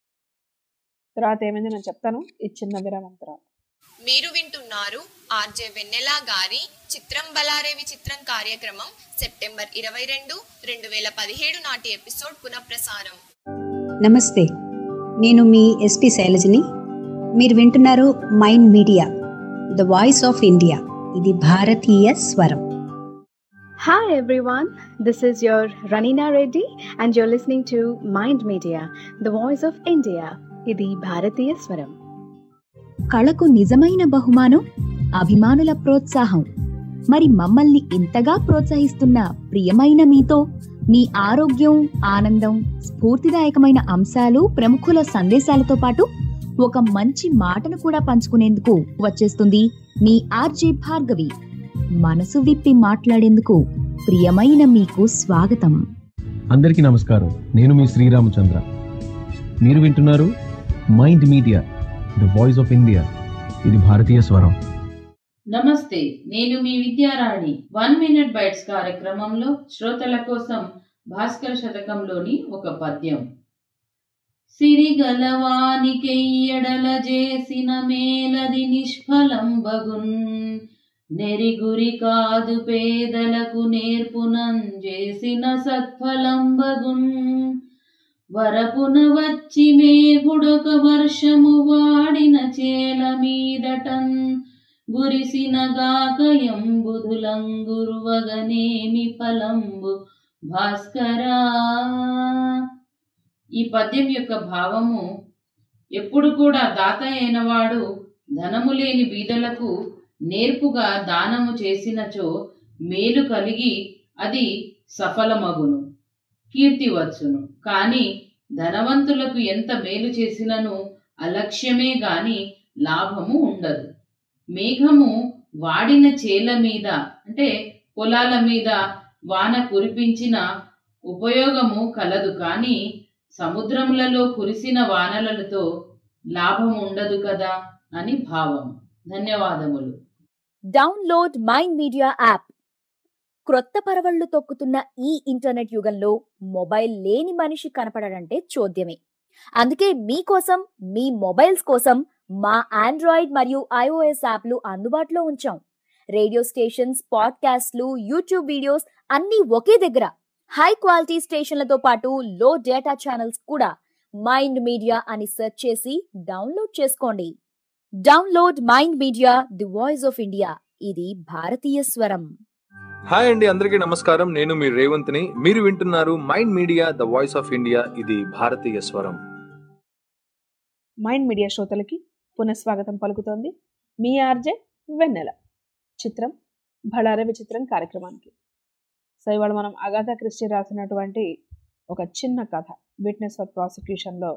తర్వాత ఏమైంది నేను చెప్తాను ఈ చిన్న విరామం తర్వాత మీరు వింటున్నారు ఆర్జే వెన్నెల గారి చిత్రం బలారేవి చిత్రం కార్యక్రమం సెప్టెంబర్ ఇరవై రెండు రెండు వేల పదిహేడు నాటి ఎపిసోడ్ పునఃప్రసారం నమస్తే నేను మీ ఎస్పి శైలజని మీరు వింటున్నారు mind media the voice of India ఇది భారతీయ స్వరం Hi everyone, this is your Ranina Reddy and you're listening to Mind Media, the voice of India. ఇది భారతీయ స్వరం కళకు నిజమైన బహుమానం అభిమానుల ప్రోత్సాహం మరి మమ్మల్ని ఇంతగా ప్రోత్సహిస్తున్న ప్రియమైన మీతో మీ ఆరోగ్యం ఆనందం స్ఫూర్తిదాయకమైన అంశాలు ప్రముఖుల సందేశాలతో పాటు ఒక మంచి మాటను కూడా పంచుకునేందుకు వచ్చేస్తుంది మీ ఆర్జే భార్గవి మనసు విప్పి మాట్లాడేందుకు ప్రియమైన మీకు స్వాగతం అందరికీ నమస్కారం నేను మీ శ్రీరామచంద్ర మీరు వింటున్నారు mind media the voice of India ఇది భారతీయ స్వరం నమస్తే నేను మీ విద్యారాణి వన్ మినిట్ బైట్స్ కార్యక్రమంలో శ్రోతల కోసం భాస్కర శతకంలోని ఒక పద్యం సిరిగలవానికెయ్యడల చేసిన మేలది నిష్ఫలంబగున్ నెరిగురి కాదు పేదలకు నేర్పునం చేసిన సత్ఫలంబగున్ వరపున వచ్చి మేఘుడొక వర్షము వాడిన చేల మీదటన్ గురిసిన గాకయంబుధులంగురువగనేమి ఫలంబు భాస్కరా ఈ పద్యం యొక్క భావము ఎప్పుడు కూడా దాత అయినవాడు ధనము లేని బీదలకు నేర్పుగా దానము చేసినచో మేలు కలిగి అది సఫలమగును కీర్తి వచ్చును కాని ధనవంతులకు ఎంత మేలు చేసినను అలక్ష్యమే గాని లాభము ఉండదు మేఘము వాడిన చేల మీద అంటే పొలాల మీద వాన కురిపించిన ఉపయోగము కలదు కాని సముద్రములలో కురిసిన వానలతో లాభం ఉండదు కదా అని భావం ధన్యవాదములు డౌన్లోడ్ మైండ్ మీడియా యాప్ క్రొత్త పరవళ్లు తొక్కుతున్న ఈ ఇంటర్నెట్ యుగంలో మొబైల్ లేని మనిషి కనపడడంటే చోద్యమే అందుకే మీకోసం మీ మొబైల్స్ కోసం మా ఆండ్రాయిడ్ మరియు ఐఓఎస్ యాప్లు అందుబాటులో ఉంచాం రేడియో స్టేషన్స్ పాడ్కాస్ట్లు యూట్యూబ్ వీడియోస్ అన్నీ ఒకే దగ్గర హై క్వాలిటీ స్టేషన్లతో పాటు లో డేటా ఛానల్స్ కూడా మైండ్ మీడియా అని సెర్చ్ చేసి డౌన్లోడ్ చేసుకోండి download mind media the voice of India ఇది భారతీయ స్వరం హాయ్ అండి అందరికీ నమస్కారం నేను మీ రేవంత్ని మీరు వింటున్నారు mind media the voice of India ఇది భారతీయ స్వరం మైండ్ మీడియా శ్రోతలకి పునఃస్వాగతం పలుకుతోంది మీ ఆర్జే వెన్నెల చిత్రం బళారే విచిత్రం కార్యక్రమానికి సో ఇవాళ మనం అగాథా క్రిస్టి రాసినటువంటి ఒక చిన్న కథ విట్నెస్ ఫర్ ప్రాసిక్యూషన్లో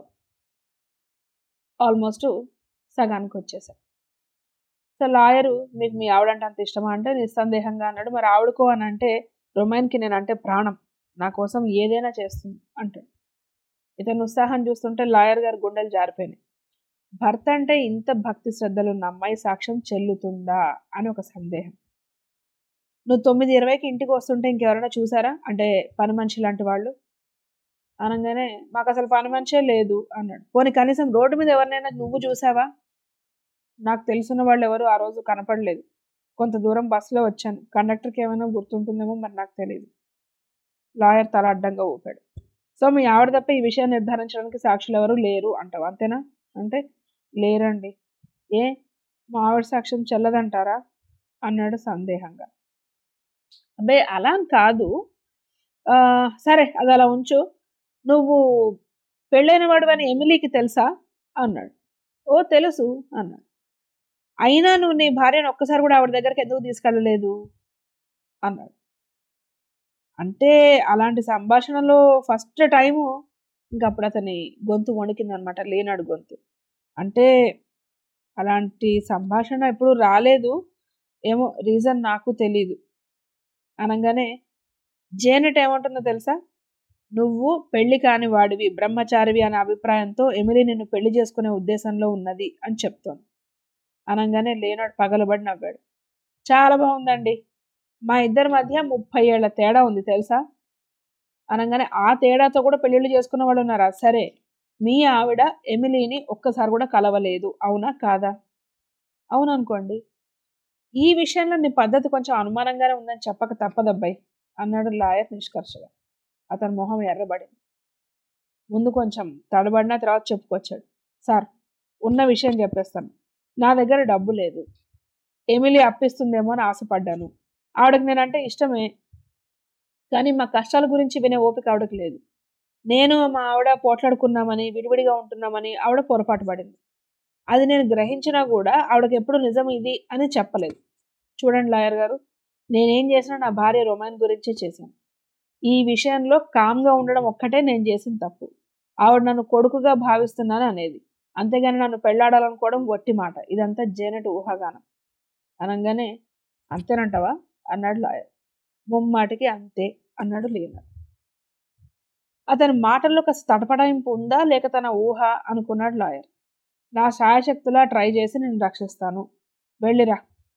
ఆల్మోస్ట్ సగానికి వచ్చేసాం సో లాయరు మీకు మీ ఆవిడంటే అంత ఇష్టమా అంటే నిస్సందేహంగా అన్నాడు మరి ఆవిడకో అని అంటే రొమాన్కి నేనంటే ప్రాణం నా కోసం ఏదైనా చేస్తుంది అంటాడు ఇతను ఉత్సాహం చూస్తుంటే లాయర్ గారు గుండెలు జారిపోయినాయి భర్త అంటే ఇంత భక్తి శ్రద్ధలు ఉన్న అమ్మాయి సాక్ష్యం చెల్లుతుందా అని ఒక సందేహం నువ్వు తొమ్మిది ఇరవైకి ఇంటికి వస్తుంటే ఇంకెవరైనా చూసారా అంటే పని మనిషి లాంటి వాళ్ళు అనగానే మాకు అసలు పని మనిషే లేదు అన్నాడు పోనీ కనీసం రోడ్డు మీద ఎవరినైనా నువ్వు చూసావా నాకు తెలుసున్న వాళ్ళు ఎవరు ఆ రోజు కనపడలేదు కొంత దూరం బస్సులో వచ్చాను కండక్టర్కి ఏమైనా గుర్తుంటుందేమో మరి నాకు తెలియదు లాయర్ తల అడ్డంగా ఊపాడు సో మీ ఆవిడ తప్ప ఈ విషయాన్ని నిర్ధారించడానికి సాక్షులు ఎవరు లేరు అంటావు అంతేనా అంటే లేరండి ఏ మా ఆవిడ సాక్ష్యం చెల్లదంటారా అన్నాడు సందేహంగా అబ్బే అలా అని కాదు ఆ, సరే అది అలా ఉంచు నువ్వు పెళ్ళైన వాడు అని ఎమిలీకి తెలుసా అన్నాడు ఓ తెలుసు అన్నాడు అయినా నువ్వు నీ భార్యను ఒక్కసారి కూడా ఆవిడ దగ్గరికి ఎందుకు తీసుకెళ్ళలేదు అన్నాడు అంటే అలాంటి సంభాషణలో ఫస్ట్ టైము ఇంకా అప్పుడు అతని గొంతు వణికింది అనమాట లేనాడు గొంతు అంటే అలాంటి సంభాషణ ఎప్పుడు రాలేదు ఏమో రీజన్ నాకు తెలీదు అనగానే జేనెట్ ఏమంటుందో తెలుసా నువ్వు పెళ్లి కాని వాడివి బ్రహ్మచారివి అనే అభిప్రాయంతో ఎమిలీ నిన్ను పెళ్లి చేసుకునే ఉద్దేశంలో ఉన్నది అని చెప్తోంది అనగానే లేనాడు పగలబడి నవ్వాడు చాలా బాగుందండి మా ఇద్దరి మధ్య ముప్పై ఏళ్ల తేడా ఉంది తెలుసా అనగానే ఆ తేడాతో కూడా పెళ్ళిళ్ళు చేసుకున్న వాళ్ళు ఉన్నారా సరే మీ ఆవిడ ఎమిలీని ఒక్కసారి కూడా కలవలేదు అవునా కాదా అవుననుకోండి ఈ విషయంలో నీ పద్ధతి కొంచెం అనుమానంగానే ఉందని చెప్పక తప్పదబ్బాయి అన్నాడు లాయర్ నిష్కర్షగా అతని మొహం ఎర్రబడింది ముందు కొంచెం తడబడిన తర్వాత చెప్పుకొచ్చాడు సార్ ఉన్న విషయం చెప్పేస్తాను నా దగ్గర డబ్బు లేదు ఎమిలీ అప్పిస్తుందేమో అని ఆశపడ్డాను ఆవిడకి నేనంటే ఇష్టమే కానీ మా కష్టాల గురించి వినే ఓపిక ఆవిడకి లేదు నేను మా ఆవిడ పోట్లాడుకున్నామని విడివిడిగా ఉంటున్నామని ఆవిడ పొరపాటు పడింది అది నేను గ్రహించినా కూడా ఆవిడకి ఎప్పుడు నిజం ఇది అని చెప్పలేదు చూడండి లాయర్ గారు నేనేం చేసినా నా భార్య రొమాన్ గురించే చేశాను ఈ విషయంలో కామ్గా ఉండడం ఒక్కటే నేను చేసిన తప్పు ఆవిడ నన్ను కొడుకుగా భావిస్తున్నాను అనేది అంతేగాని నన్ను పెళ్ళాడాలనుకోవడం వట్టి మాట ఇదంతా జేనట్ ఊహాగానం అనగానే అంతేనంటావా అన్నాడు లాయర్ ముమ్మాటికి అంతే అన్నాడు లీనర్ అతని మాటల్లో కాస్త తటపడాయింపు ఉందా లేక తన ఊహ అనుకున్నాడు లాయర్ నా శాయశక్తులా ట్రై చేసి నేను రక్షిస్తాను వెళ్ళిరా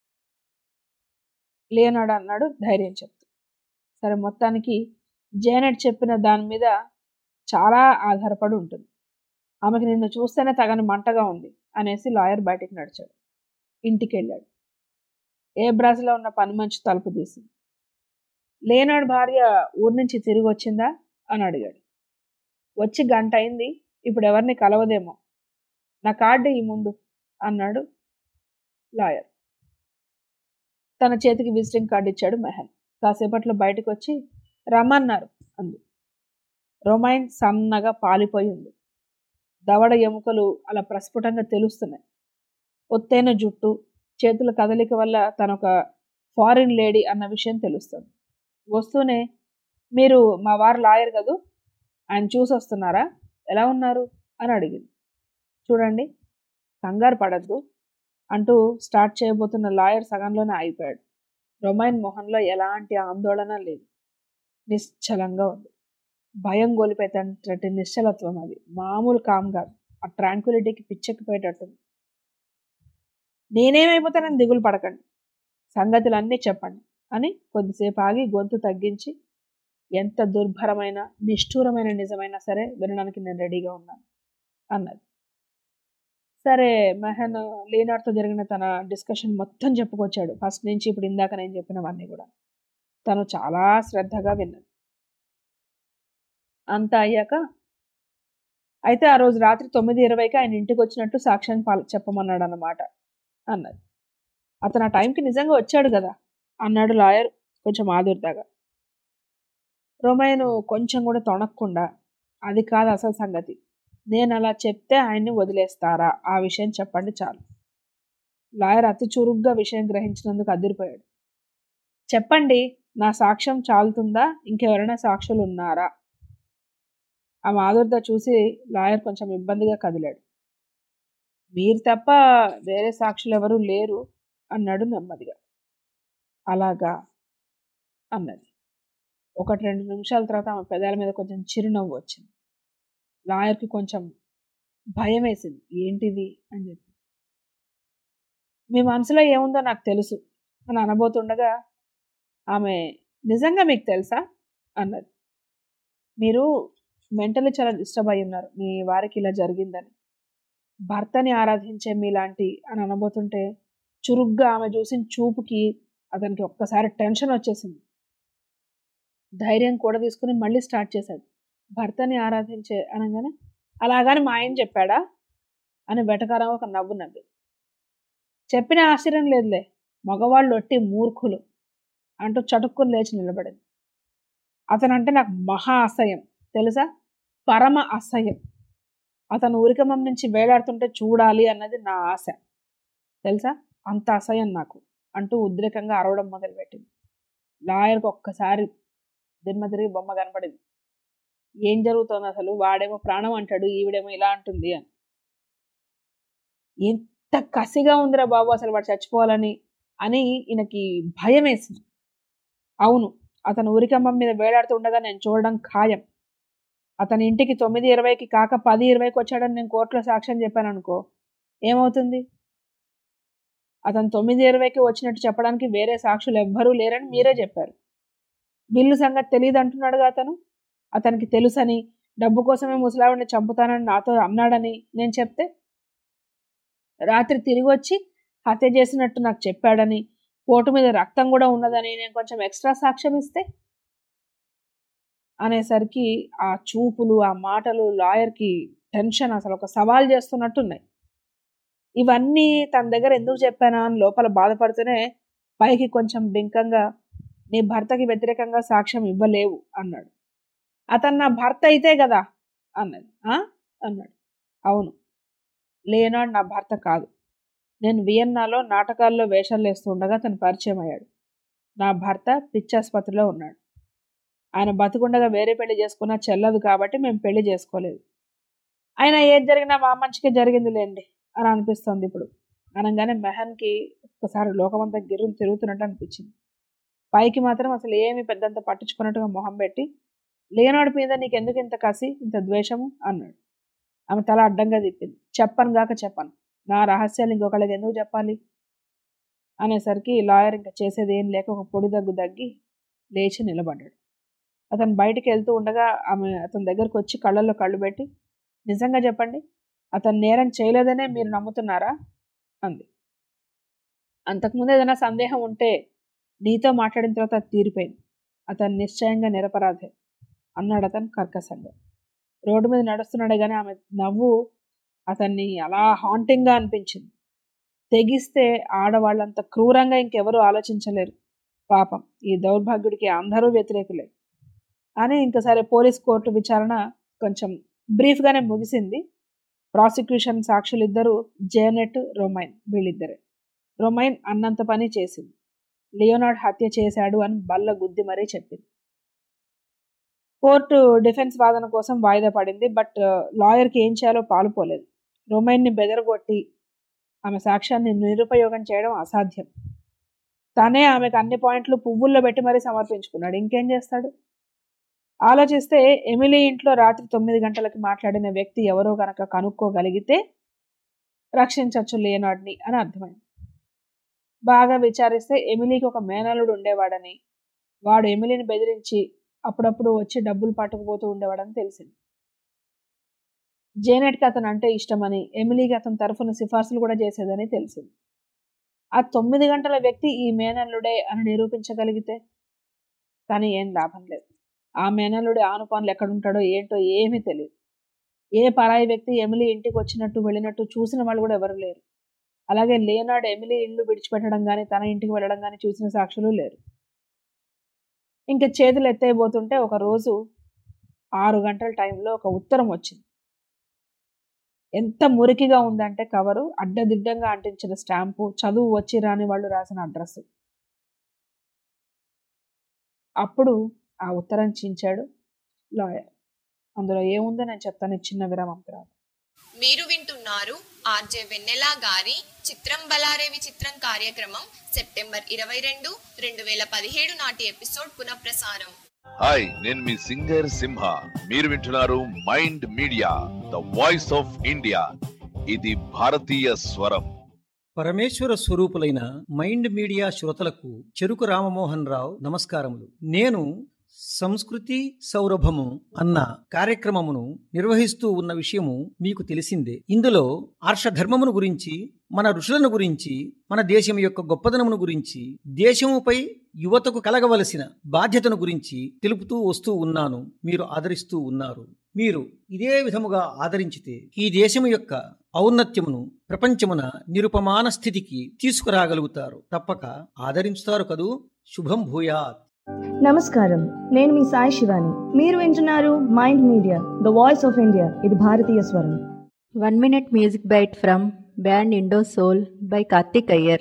లేనాడు అన్నాడు ధైర్యం చెప్తూ సరే మొత్తానికి జేనెట్ చెప్పిన దాని మీద చాలా ఆధారపడి ఉంటుంది ఆమెకి నిన్ను చూస్తేనే తగని మంటగా ఉంది అనేసి లాయర్ బయటికి నడిచాడు ఇంటికి వెళ్ళాడు ఏ బ్రాజ్లో ఉన్న పని మంచి తలుపు తీసి లేనాడు భార్య ఊరి నుంచి తిరిగి వచ్చిందా అని అడిగాడు వచ్చి గంట అయింది ఇప్పుడు ఎవరిని కలవదేమో నా కార్డు ఈ ముందు అన్నాడు లాయర్ తన చేతికి విజిటింగ్ కార్డు ఇచ్చాడు మెహన్ కాసేపట్లో బయటకు వచ్చి రమ్మన్నారు అంది రొమైన్ సన్నగా పాలిపోయి ఉంది దవడ ఎముకలు అలా ప్రస్ఫుటంగా తెలుస్తున్నాయి ఒత్తైన జుట్టు చేతుల కదలిక వల్ల తన ఒక ఫారిన్ లేడీ అన్న విషయం తెలుస్తుంది వస్తూనే మీరు మా వారు లాయర్ కదూ ఆయన చూసి వస్తున్నారా ఎలా ఉన్నారు అని అడిగింది చూడండి కంగారు పడద్దు అంటూ స్టార్ట్ చేయబోతున్న లాయర్ సగంలోనే ఆగిపోయాడు రొమైన్ మొహంలో ఎలాంటి ఆందోళన లేదు నిశ్చలంగా ఉంది భయం గోలిపోయేటటువంటి నిశ్చలత్వం అది మామూలు కామ్ కాదు ఆ ట్రాంక్విలిటీకి పిచ్చెక్కిపోయేటట్టుంది నేనేమైపోతానని దిగులు పడకండి సంగతులన్నీ చెప్పండి అని కొద్దిసేపు ఆగి గొంతు తగ్గించి ఎంత దుర్భరమైన నిష్ఠూరమైన నిజమైనా సరే వినడానికి నేను రెడీగా ఉన్నాను అన్నది సరే మెహన్ లీనార్తో జరిగిన తన డిస్కషన్ మొత్తం చెప్పుకొచ్చాడు ఫస్ట్ నుంచి ఇప్పుడు ఇందాక నేను చెప్పినవన్నీ కూడా తను చాలా శ్రద్ధగా విన్నది అంతా అయ్యాక అయితే ఆ రోజు రాత్రి తొమ్మిది ఇరవైకి ఆయన ఇంటికి వచ్చినట్టు సాక్ష్యం పాల చెప్పమన్నాడు అన్నమాట అన్నది అతను ఆ టైంకి నిజంగా వచ్చాడు కదా అన్నాడు లాయర్ కొంచెం ఆదుర్దాగా రోమయ్యను కొంచెం కూడా తొణక్కుండా అది కాదు అసలు సంగతి నేను అలా చెప్తే ఆయన్ని వదిలేస్తారా ఆ విషయం చెప్పండి చాలు లాయర్ అతి చురుగ్గా విషయం గ్రహించినందుకు అదిరిపోయాడు చెప్పండి నా సాక్ష్యం చాలుతుందా ఇంకెవరైనా సాక్షులు ఉన్నారా ఆ మాధుర్ద చూసి లాయర్ కొంచెం ఇబ్బందిగా కదిలాడు మీరు తప్ప వేరే సాక్షులు ఎవరూ లేరు అన్నాడు నెమ్మదిగా అలాగా అన్నది ఒకటి రెండు నిమిషాల తర్వాత ఆమె పెదాల మీద కొంచెం చిరునవ్వు వచ్చింది లాయర్కి కొంచెం భయం వేసింది ఏంటిది అని చెప్పి మీ మనసులో ఏముందో నాకు తెలుసు అని అనబోతుండగా ఆమె నిజంగా మీకు తెలుసా అన్నది మీరు మెంటలీ చాలా డిస్టర్బ్ అయి ఉన్నారు మీ వారికి ఇలా జరిగిందని భర్తని ఆరాధించే మీలాంటి అని అనబోతుంటే చురుగ్గా ఆమె చూసిన చూపుకి అతనికి ఒక్కసారి టెన్షన్ వచ్చేసింది ధైర్యం కూడా తీసుకుని మళ్ళీ స్టార్ట్ చేశాడు భర్తని ఆరాధించే అనగానే అలాగని మా ఆయన చెప్పాడా అని వెటకారం ఒక నవ్వు నవ్వి చెప్పిన ఆశ్చర్యం లేదులే మగవాళ్ళు ఒట్టి మూర్ఖులు అంటూ చటుక్కుని లేచి నిలబడింది అతనంటే నాకు మహా అసహ్యం తెలుసా పరమ అసహ్యం అతను ఉరికమం నుంచి వేలాడుతుంటే చూడాలి అన్నది నా ఆశ తెలుసా అంత అసహ్యం నాకు అంటూ ఉద్రేకంగా అరవడం మొదలుపెట్టింది లాయర్కి ఒక్కసారి దిమ్మ తిరిగి బొమ్మ కనపడింది ఏం జరుగుతోంది అసలు వాడేమో ప్రాణం అంటాడు ఈవిడేమో ఇలా అంటుంది అని ఎంత కసిగా ఉందిరా బాబు అసలు వాడు చచ్చిపోవాలని అని ఈయనకి భయం వేసింది అవును అతను ఉరికమ్మం మీద వేలాడుతుండగా నేను చూడడం ఖాయం అతని ఇంటికి తొమ్మిది ఇరవైకి కాక పది ఇరవైకి వచ్చాడని నేను కోర్టులో సాక్ష్యం చెప్పాను అనుకో ఏమవుతుంది అతను తొమ్మిది ఇరవైకి వచ్చినట్టు చెప్పడానికి వేరే సాక్షులు ఎవ్వరూ లేరని మీరే చెప్పారు బిల్లు సంగతి తెలియదు అంటున్నాడుగా అతను అతనికి తెలుసని డబ్బు కోసమే ముసలావిడిని చంపుతానని నాతో అన్నాడని నేను చెప్తే రాత్రి తిరిగి వచ్చి హత్య చేసినట్టు నాకు చెప్పాడని కోటు మీద రక్తం కూడా ఉన్నదని నేను కొంచెం ఎక్స్ట్రా సాక్ష్యం ఇస్తే అనేసరికి ఆ చూపులు ఆ మాటలు లాయర్కి టెన్షన్ అసలు ఒక సవాల్ చేస్తున్నట్టున్నాయి ఇవన్నీ తన దగ్గర ఎందుకు చెప్పానా అని లోపల బాధపడితేనే పైకి కొంచెం బింకంగా నీ భర్తకి వ్యతిరేకంగా సాక్ష్యం ఇవ్వలేవు అన్నాడు అతను నా భర్త అయితే కదా అన్నది అన్నాడు అవును లేనాడు నా భర్త కాదు నేను వియన్నాలో నాటకాల్లో వేషాలు వేస్తుండగా తను పరిచయం అయ్యాడు నా భర్త పిచ్చాసుపత్రిలో ఉన్నాడు ఆయన బతికుండగా వేరే పెళ్లి చేసుకున్నా చెల్లదు కాబట్టి మేము పెళ్లి చేసుకోలేదు ఆయన ఏది జరిగినా మా మంచిగా జరిగింది లేండి అని అనిపిస్తుంది ఇప్పుడు అనగానే మెహన్కి ఒక్కసారి లోకమంతా గిర్రం తిరుగుతున్నట్టు అనిపించింది పైకి మాత్రం అసలు ఏమి పెద్దంత పట్టించుకున్నట్టుగా మొహం పెట్టి లేనాడు మీద నీకు ఎందుకు ఇంత కసి ఇంత ద్వేషము అన్నాడు ఆమె తల అడ్డంగా తిప్పింది చెప్పను గాక చెప్పను నా రహస్యాలు ఇంకొకళ్ళకి ఎందుకు చెప్పాలి అనేసరికి లాయర్ ఇంకా చేసేది ఏం లేక ఒక పొడి దగ్గు దగ్గి లేచి నిలబడ్డాడు అతను బయటికి వెళ్తూ ఉండగా ఆమె అతని దగ్గరకు వచ్చి కళ్ళల్లో కళ్ళు పెట్టి నిజంగా చెప్పండి అతను నేరం చేయలేదనే మీరు నమ్ముతున్నారా అంది అంతకుముందు ఏదైనా సందేహం ఉంటే నీతో మాట్లాడిన తర్వాత అది తీరిపోయింది అతను నిశ్చయంగా నిరపరాధే అన్నాడు అతను కర్కశంగా రోడ్డు మీద నడుస్తున్నాడే కానీ ఆమె నవ్వు అతన్ని అలా హాంటింగ్గా అనిపించింది తెగిస్తే ఆడవాళ్ళంత క్రూరంగా ఇంకెవరూ ఆలోచించలేరు పాపం ఈ దౌర్భాగ్యుడికి అందరూ వ్యతిరేకులే అని ఇంకా సరే పోలీస్ కోర్టు విచారణ కొంచెం బ్రీఫ్గానే ముగిసింది ప్రాసిక్యూషన్ సాక్షులు ఇద్దరు జేనెట్ రొమైన్ వీళ్ళిద్దరే రొమైన్ అన్నంత పని చేసింది లియోనార్డ్ హత్య చేశాడు అని బల్ల గుద్ది మరీ చెప్పింది కోర్టు డిఫెన్స్ వాదన కోసం వాయిదా పడింది బట్ లాయర్కి ఏం చేయాలో పాలుపోలేదు రొమైన్ని బెదరగొట్టి ఆమె సాక్ష్యాన్ని నిరుపయోగం చేయడం అసాధ్యం తనే ఆమెకు అన్ని పాయింట్లు పువ్వుల్లో పెట్టి మరీ సమర్పించుకున్నాడు ఇంకేం చేస్తాడు ఆలోచిస్తే ఎమిలీ ఇంట్లో రాత్రి తొమ్మిది గంటలకి మాట్లాడిన వ్యక్తి ఎవరో కనుక కనుక్కోగలిగితే రక్షించవచ్చు లేనాడిని అని అర్థమైంది బాగా విచారిస్తే ఎమిలీకి ఒక మేనలుడు ఉండేవాడని వాడు ఎమిలీని బెదిరించి అప్పుడప్పుడు వచ్చి డబ్బులు పట్టుకుపోతూ ఉండేవాడని తెలిసింది జేనెట్కి అతను అంటే ఇష్టమని ఎమిలీకి అతని తరఫున సిఫార్సులు కూడా చేసేదని తెలిసింది ఆ తొమ్మిది గంటల వ్యక్తి ఈ మేనల్లుడే అని నిరూపించగలిగితే కానీ ఏం లాభం లేదు ఆ మేనల్లుడి ఆనుపానులు ఎక్కడుంటాడో ఏంటో ఏమీ తెలియదు ఏ పరాయి వ్యక్తి ఎమిలీ ఇంటికి వచ్చినట్టు వెళ్ళినట్టు చూసిన వాళ్ళు కూడా ఎవరు లేరు అలాగే లేనాడు ఎమిలీ ఇల్లు విడిచిపెట్టడం కానీ తన ఇంటికి వెళ్ళడం కానీ చూసిన సాక్షులు లేరు ఇంకా చేతులు ఎత్తైపోతుంటే ఒక రోజు ఆరు గంటల టైంలో ఒక ఉత్తరం వచ్చింది ఎంత మురికిగా ఉందంటే కవరు అడ్డదిడ్డంగా అంటించిన స్టాంపు చదువు వచ్చి రాని వాళ్ళు రాసిన అడ్రస్ అప్పుడు ఆ ఉత్తరం చించాడు లాయర్ అందులో ఏముందో నేను చెప్తాను చిన్న విరామం తర్వాత మీరు వింటున్నారు ఆర్జే వెన్నెల గారి చిత్రం బలారేవి చిత్రం కార్యక్రమం సెప్టెంబర్ ఇరవై రెండు రెండు వేల పదిహేడు నాటి ఎపిసోడ్ పునఃప్రసారం హాయ్ నేను మీ సింగర్ సింహ మీరు వింటున్నారు mind media the voice of India ఇది భారతీయ స్వరం పరమేశ్వర స్వరూపులైన మైండ్ మీడియా శ్రోతలకు చెరుకు రామమోహన్ రావు నమస్కారములు నేను సంస్కృతి సౌరభము అన్న కార్యక్రమమును నిర్వహిస్తూ ఉన్న విషయము మీకు తెలిసిందే ఇందులో ఆర్షధర్మమును గురించి మన ఋషులను గురించి మన దేశం యొక్క గొప్పదనమును గురించి దేశముపై యువతకు కలగవలసిన బాధ్యతను గురించి తెలుపుతూ వస్తూ ఉన్నాను మీరు ఆదరిస్తూ ఉన్నారు మీరు ఇదే విధముగా ఆదరించితే ఈ దేశము యొక్క ఔన్నత్యమును ప్రపంచమున నిరుపమాన స్థితికి తీసుకురాగలుగుతారు తప్పక ఆదరించుతారు కదూ శుభం భూయాత్ నమస్కారం నేను మీ సాయి శివాని మీరు వింటున్నారు mind media the voice of India ఇది భారతీయ స్వరం one minute music bite from band Indo Soul by Karthik Iyer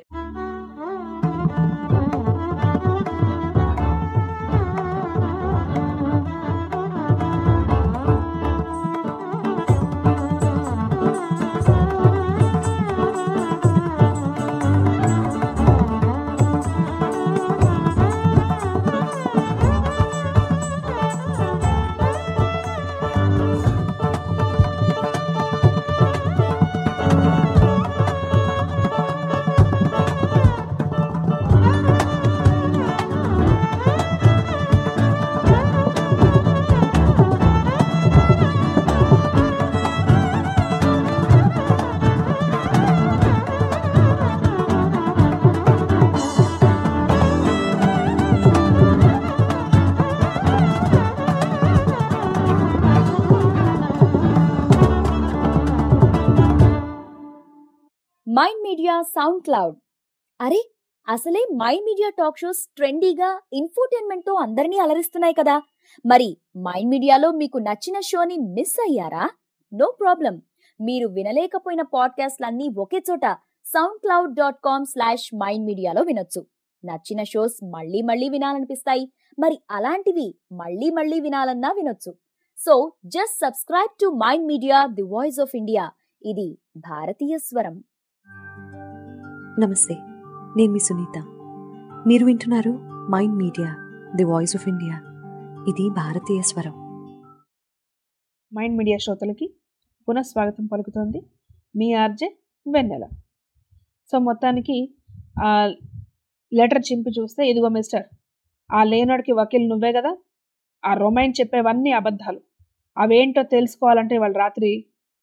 mind media SoundCloud అరే అసలే మైండ్ మీడియా టాక్ షోస్ ట్రెండీగా ఇన్ఫోటైన్మెంట్ తో అందరినీ అలరిస్తున్నాయి కదా మరి మైండ్ మీడియాలో మీకు నచ్చిన షోని మిస్ అయ్యారా నో ప్రాబ్లం మీరు వినలేకపోయిన పాడ్కాస్ట్లన్నీ ఒకే చోట SoundCloud dot com slash mind మీడియాలో వినొచ్చు నచ్చిన షోస్ మళ్ళీ మళ్ళీ వినాలనిపిస్తాయి మరి అలాంటివి మళ్ళీ మళ్ళీ వినాలన్నా వినొచ్చు so just subscribe to mind media the voice of India ఇది భారతీయ స్వరం నమస్తే నేను మీ సునీత మీరు వింటున్నారు mind media the voice of India ఇది భారతీయ స్వరం మైండ్ మీడియా శ్రోతలకి పునఃస్వాగతం పలుకుతోంది మీ ఆర్జే వెన్నెల సో మొత్తానికి ఆ లెటర్ చింపి చూస్తే ఇదిగో మిస్టర్ ఆ లేనాడికి వకీల్ నువ్వే కదా ఆ రొమైన్ చెప్పేవన్నీ అబద్ధాలు అవేంటో తెలుసుకోవాలంటే వాళ్ళు రాత్రి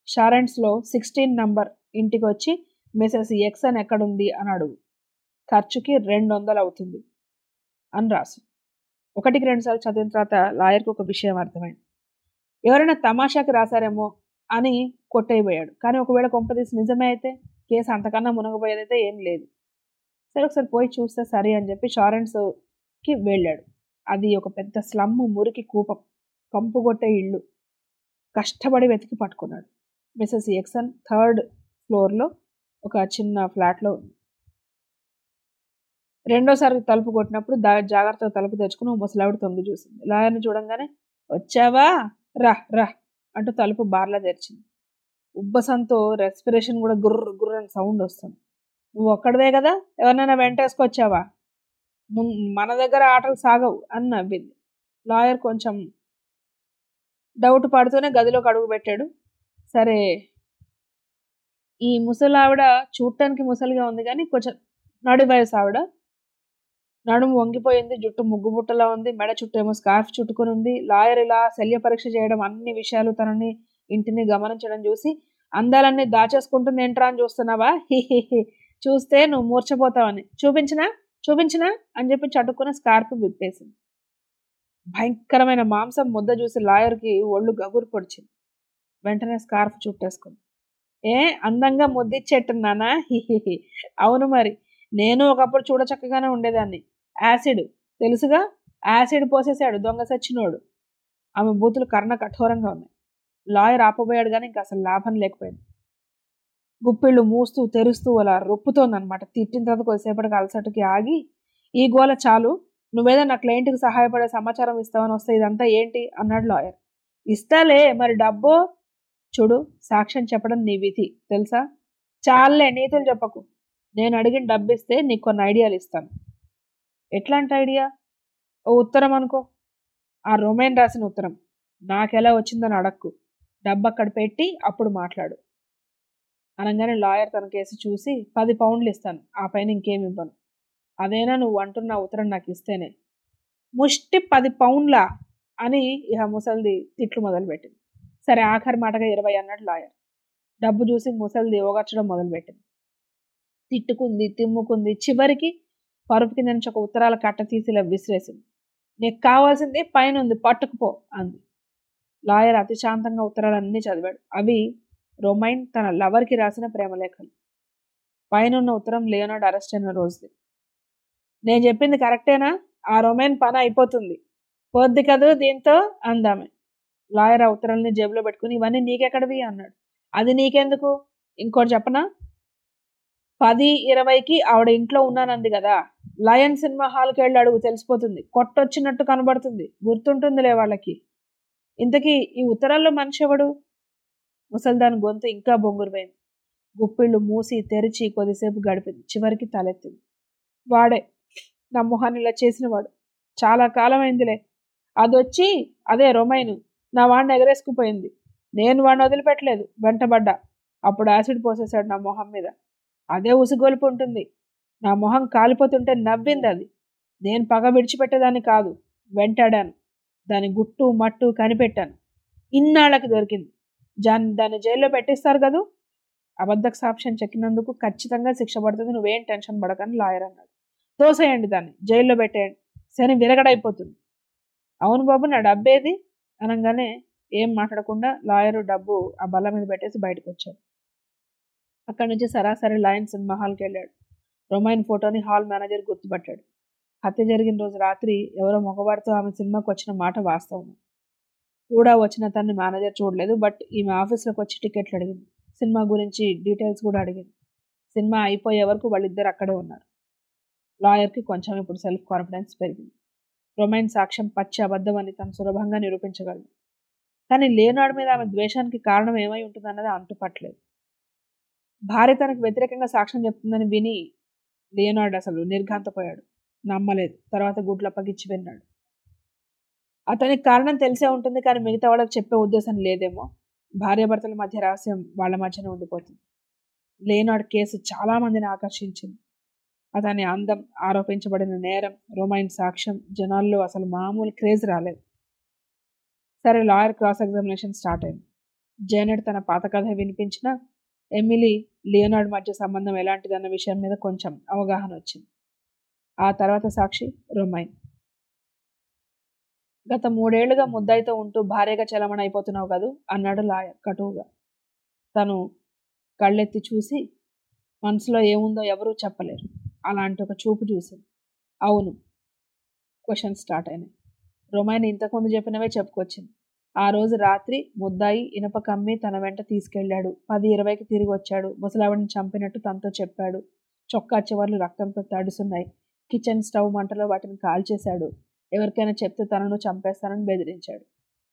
షారెంట్స్లో సిక్స్టీన్ నంబర్ ఇంటికి వచ్చి మిసెస్ ఎక్స్ అని ఎక్కడుంది అని అడుగు ఖర్చుకి రెండు వందలు అవుతుంది అని రాసు ఒకటికి రెండు సార్లు చదివిన తర్వాత లాయర్కి ఒక విషయం అర్థమైంది ఎవరైనా తమాషాకి రాశారేమో అని కొట్టయిపోయాడు కానీ ఒకవేళ కొంపదీసి నిజమే అయితే కేసు అంతకన్నా మునగబోయేదైతే ఏం లేదు సరే ఒకసారి పోయి చూస్తే సరే అని చెప్పి షారెంట్స్కి వెళ్ళాడు అది ఒక పెద్ద స్లమ్ మురికి కూపం కంపు కొట్టే ఇల్లు కష్టపడి వెతికి పట్టుకున్నాడు మిసెస్ ఎక్సన్ థర్డ్ ఫ్లోర్లో ఒక చిన్న ఫ్లాట్లో ఉంది రెండోసారి తలుపు కొట్టినప్పుడు దా జాగ్రత్తగా తలుపు తెచ్చుకుని ఓ ముసలావిడ తొంగి చూసింది లాయర్ని చూడంగానే వచ్చావా రా రా అంటూ తలుపు బార్లా తెరిచింది ఉబ్బసంతో రెస్పిరేషన్ కూడా గుర్ర గుర్ర అని సౌండ్ వస్తుంది నువ్వు ఒక్కడవే కదా ఎవరినైనా వెంటేసుకొచ్చావా మున్- మన దగ్గర ఆటలు సాగవు అని నవ్వింది లాయర్ కొంచెం డౌట్ పడుతూనే గదిలోకి అడుగు పెట్టాడు సరే ఈ ముసలావిడ చూడటానికి ముసలిగా ఉంది కానీ కొంచెం నడి వయసు ఆవిడ నడుము వంగిపోయింది జుట్టు ముగ్గు బుట్టలా ఉంది మెడ చుట్టూ ఏమో స్కార్ఫ్ చుట్టుకొని ఉంది లాయర్ ఇలా శల్య పరీక్ష చేయడం అన్ని విషయాలు తనని ఇంటిని గమనించడం చూసి అందాలన్నీ దాచేసుకుంటుంది ఏంట్రా అని చూస్తున్నావా హి హి హి చూస్తే నువ్వు మూర్చపోతావని చూపించినా చూపించినా అని చెప్పి చటుక్కున స్కార్ఫ్ విప్పేసింది భయంకరమైన మాంసం ముద్ద చూసి లాయర్కి ఒళ్ళు గగురు పొడిచింది వెంటనే స్కార్ఫ్ చుట్టేసుకుంది ఏ అందంగా ముద్దిచ్చేట్టున్నానా హిహిహి అవును మరి నేను ఒకప్పుడు చూడ చక్కగానే ఉండేదాన్ని యాసిడ్ తెలుసుగా యాసిడ్ పోసేసాడు దొంగ సచ్చినోడు ఆమె బూతులు కర్ణ కఠోరంగా ఉన్నాయి లాయర్ ఆపబోయాడు కానీ ఇంకా అసలు లాభం లేకపోయింది గుప్పిళ్ళు మూస్తూ తెరుస్తూ అలా రొప్పుతోందనమాట తిట్టిన తర్వాత కొద్దిసేపటికి అలసటకి ఆగి ఈ గోల చాలు నువ్వేదో నా క్లయింట్కి సహాయపడే సమాచారం ఇస్తావని వస్తే ఇదంతా ఏంటి అన్నాడు లాయర్ ఇస్తాలే మరి డబ్బు చూడు సాక్ష్యం చెప్పడం నీ విధి తెలుసా చాలే నీతులు చెప్పకు నేను అడిగిన డబ్బు ఇస్తే నీకు కొన్ని ఐడియాలు ఇస్తాను ఎట్లాంటి ఐడియా ఓ ఉత్తరం అనుకో ఆ రొమైన్ రాసిన ఉత్తరం నాకెలా వచ్చిందని అడక్కు డబ్బు అక్కడ పెట్టి అప్పుడు మాట్లాడు అనగానే లాయర్ తన కేసు చూసి పది పౌండ్లు ఇస్తాను ఆ పైన ఇంకేమి ఇవ్వను అదేనా నువ్వు అంటున్న ఉత్తరం నాకు ఇస్తేనే ముష్టి పది పౌండ్లా అని ఇహ ముసల్ది తిట్లు మొదలుపెట్టింది సరే ఆఖరి మాటగా ఇరవై అన్నాడు లాయర్ డబ్బు చూసి ముసల్ది ఓగర్చడం మొదలుపెట్టింది తిట్టుకుంది తిమ్ముకుంది చివరికి పరుపు కింద నుంచి ఒక ఉత్తరాల కట్ట తీసి ఇలా విసిరేసింది నీకు కావాల్సింది పైన ఉంది పట్టుకుపో అంది లాయర్ అతి శాంతంగా ఉత్తరాలన్నీ చదివాడు అవి రొమైన్ తన లవర్కి రాసిన ప్రేమలేఖలు పైన ఉన్న ఉత్తరం లియోనార్డ్ అరెస్ట్ అయిన రోజుది నేను చెప్పింది కరెక్టేనా ఆ రొమైన్ పని అయిపోతుంది పోద్ది కదూ దీంతో అందామె లాయర్ ఆ ఉత్తరాలని జేబులో పెట్టుకుని ఇవన్నీ నీకెక్కడివి అన్నాడు అది నీకెందుకు ఇంకోటి చెప్పనా పది ఇరవైకి ఆవిడ ఇంట్లో ఉన్నానంది కదా లయన్ సినిమా హాల్కి వెళ్ళి అడుగు తెలిసిపోతుంది కొట్టొచ్చినట్టు కనబడుతుంది గుర్తుంటుందిలే వాళ్ళకి ఇంతకీ ఈ ఉత్తరాల్లో మనిషి ఎవడు ముసల్దాని గొంతు ఇంకా బొంగురుపోయింది గుప్పిళ్ళు మూసి తెరిచి కొద్దిసేపు గడిపింది చివరికి తలెత్తింది వాడే నా మొహాన్ని ఇలా చేసినవాడు చాలా కాలం అయిందిలే అదొచ్చి అదే రొమైను నా వాడిని ఎగరేసుకుపోయింది నేను వాడిని వదిలిపెట్టలేదు వెంటబడ్డా అప్పుడు యాసిడ్ పోసేశాడు నా మొహం మీద అదే ఉసిగొలుపు ఉంటుంది నా మొహం కాలిపోతుంటే నవ్వింది అది నేను పగ విడిచిపెట్టేదాన్ని కాదు వెంటాడాను దాని గుట్టు మట్టు కనిపెట్టాను ఇన్నాళ్ళకి దొరికింది జాన్ దాన్ని జైల్లో పెట్టిస్తారు కదూ అబద్ధకు సాక్ష్యం చెక్కినందుకు ఖచ్చితంగా శిక్ష పడుతుంది నువ్వేం టెన్షన్ పడకని లాయర్ అన్నాడు తోసేయండి దాన్ని జైల్లో పెట్టేయండి శని విరగడైపోతుంది అవును బాబు నా డబ్బేది అనగానే ఏం మాట్లాడకుండా లాయరు డబ్బు ఆ బల్ల మీద పెట్టేసి బయటకు వచ్చాడు అక్కడి నుంచి సరాసరి లయన్ సినిమా హాల్కి వెళ్ళాడు రొమైన్ ఫోటోని హాల్ మేనేజర్ గుర్తుపట్టాడు హత్య జరిగిన రోజు రాత్రి ఎవరో మగవాడితో ఆమె సినిమాకి వచ్చిన మాట వాస్తవం కూడా వచ్చిన తన్ని మేనేజర్ చూడలేదు బట్ ఈమె ఆఫీస్లోకి వచ్చి టికెట్లు అడిగింది సినిమా గురించి డీటెయిల్స్ కూడా అడిగింది సినిమా అయిపోయే వరకు వాళ్ళిద్దరు అక్కడే ఉన్నారు లాయర్కి కొంచెం ఇప్పుడు సెల్ఫ్ కాన్ఫిడెన్స్ పెరిగింది రొమైన్ సాక్ష్యం పచ్చి అబద్ధం అని తను సులభంగా నిరూపించగలడు కానీ లేనాడు మీద ఆమె ద్వేషానికి కారణం ఏమై ఉంటుందన్నది అంతుపట్టలేదు భార్య తనకు వ్యతిరేకంగా సాక్ష్యం చెప్తుందని విని లియోనార్డ్ అసలు నిర్ఘాంతపోయాడు నమ్మలేదు తర్వాత గుడ్లప్పగిచ్చి విన్నాడు అతనికి కారణం తెలిసే ఉంటుంది కానీ మిగతా వాళ్ళకి చెప్పే ఉద్దేశం లేదేమో భార్యాభర్తల మధ్య రహస్యం వాళ్ళ మధ్యనే ఉండిపోతుంది లేనాడ్ కేసు చాలా మందిని ఆకర్షించింది అతని అందం ఆరోపించబడిన నేరం రొమైన్ సాక్ష్యం జనాల్లో అసలు మామూలు క్రేజ్ రాలేదు సరే లాయర్ క్రాస్ ఎగ్జామినేషన్ స్టార్ట్ అయింది జేనెట్ తన పాత కథ వినిపించిన ఎమిలీ లియోనార్డ్ మధ్య సంబంధం ఎలాంటిదన్న విషయం మీద కొంచెం అవగాహన వచ్చింది ఆ తర్వాత సాక్షి రొమైన్ గత మూడేళ్లుగా ముద్దాయితో ఉంటూ భార్యగా చలమణ అయిపోతున్నావు కదూ అన్నాడు లాయర్ కటువుగా తను కళ్ళెత్తి చూసి మనసులో ఏముందో ఎవరూ చెప్పలేరు అలాంటి ఒక చూపు చూసింది అవును క్వశ్చన్ స్టార్ట్ అయినాయి రొమైన్ ఇంతకుముందు చెప్పినవే చెప్పుకొచ్చింది ఆ రోజు రాత్రి ముద్దాయి ఇనప కమ్మి తన వెంట తీసుకెళ్లాడు పది ఇరవైకి తిరిగి వచ్చాడు ముసలావిడిని చంపినట్టు తనతో చెప్పాడు చొక్కా చివర్లు రక్తంతో తడుసున్నాయి కిచెన్ స్టవ్ మంటలో వాటిని కాల్చేశాడు ఎవరికైనా చెప్తే తనను చంపేస్తానని బెదిరించాడు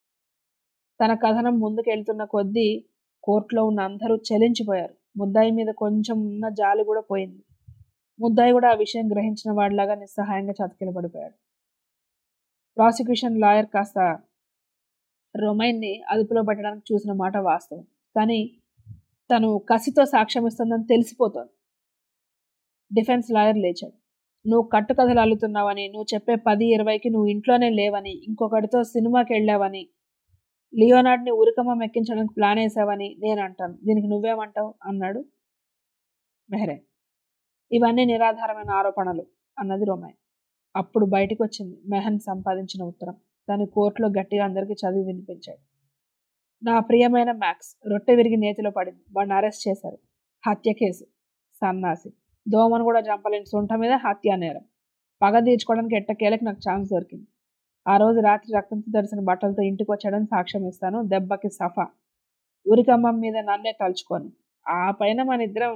తన కథనం ముందుకెళ్తున్న కొద్దీ కోర్టులో ఉన్న అందరూ చెలించిపోయారు ముద్దాయి మీద కొంచెం ఉన్న జాలి కూడా పోయింది ముద్దాయి కూడా ఆ విషయం గ్రహించిన వాడిలాగా నిస్సహాయంగా చతికిలబడిపోయాడు ప్రాసిక్యూషన్ లాయర్ కాస్త రొమైన్ని అదుపులో పెట్టడానికి చూసిన మాట వాస్తవం కానీ తను కసితో సాక్ష్యం ఇస్తుందని తెలిసిపోతోంది డిఫెన్స్ లాయర్ లేచాడు నువ్వు కట్టుకథలు అల్లుతున్నావని నువ్వు చెప్పే పది ఇరవైకి నువ్వు ఇంట్లోనే లేవని ఇంకొకటితో సినిమాకి వెళ్ళావని లియోనార్డ్ని ఉరికమ్మ ఎక్కించడానికి ప్లాన్ వేసావని నేను అంటాను దీనికి నువ్వేమంటావు అన్నాడు మెహరే ఇవన్నీ నిరాధారమైన ఆరోపణలు అన్నది రొమాయ్ అప్పుడు బయటకు వచ్చింది మెహన్ సంపాదించిన ఉత్తరం దాని కోర్టులో గట్టిగా అందరికీ చదివి వినిపించాడు నా ప్రియమైన మ్యాక్స్ రొట్టె విరిగి నేతిలో పడింది వాడిని అరెస్ట్ చేశారు హత్య కేసు సన్నాసి దోమను కూడా చంపలేని సొంట మీద హత్య నేరం పగ తీర్చుకోవడానికి ఎట్టకేలకు నాకు ఛాన్స్ దొరికింది ఆ రోజు రాత్రి రక్తంతో తడిసిన బట్టలతో ఇంటికి వచ్చాడని సాక్ష్యం ఇస్తాను దెబ్బకి సఫా ఊరికమ్మం మీద నన్నే తలుచుకొని ఆ పైన మన ఇద్దరం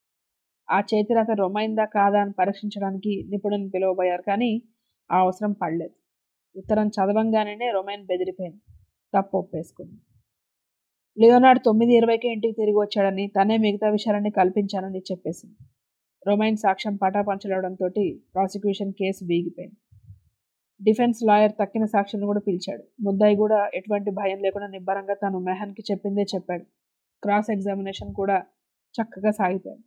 ఆ చేతిరాత రొమైందా కాదా అని పరీక్షించడానికి నిపుణుని పిలువబోయారు కానీ ఆ అవసరం పడలేదు ఉత్తరం చదవంగానే రొమైన్ బెదిరిపోయింది తప్పు ఒప్పేసుకుంది లియోనార్డ్ తొమ్మిది ఇరవైకే ఇంటికి తిరిగి వచ్చాడని తనే మిగతా విషయాలన్నీ కల్పించానని చెప్పేసింది రొమైన్ సాక్ష్యం పటాపంచలవడంతో ప్రాసిక్యూషన్ కేసు వీగిపోయింది డిఫెన్స్ లాయర్ తక్కిన సాక్షిని కూడా పిలిచాడు ముద్దాయి కూడా ఎటువంటి భయం లేకుండా నిబ్బరంగా తను మెహన్కి చెప్పిందే చెప్పాడు క్రాస్ ఎగ్జామినేషన్ కూడా చక్కగా సాగిపోయింది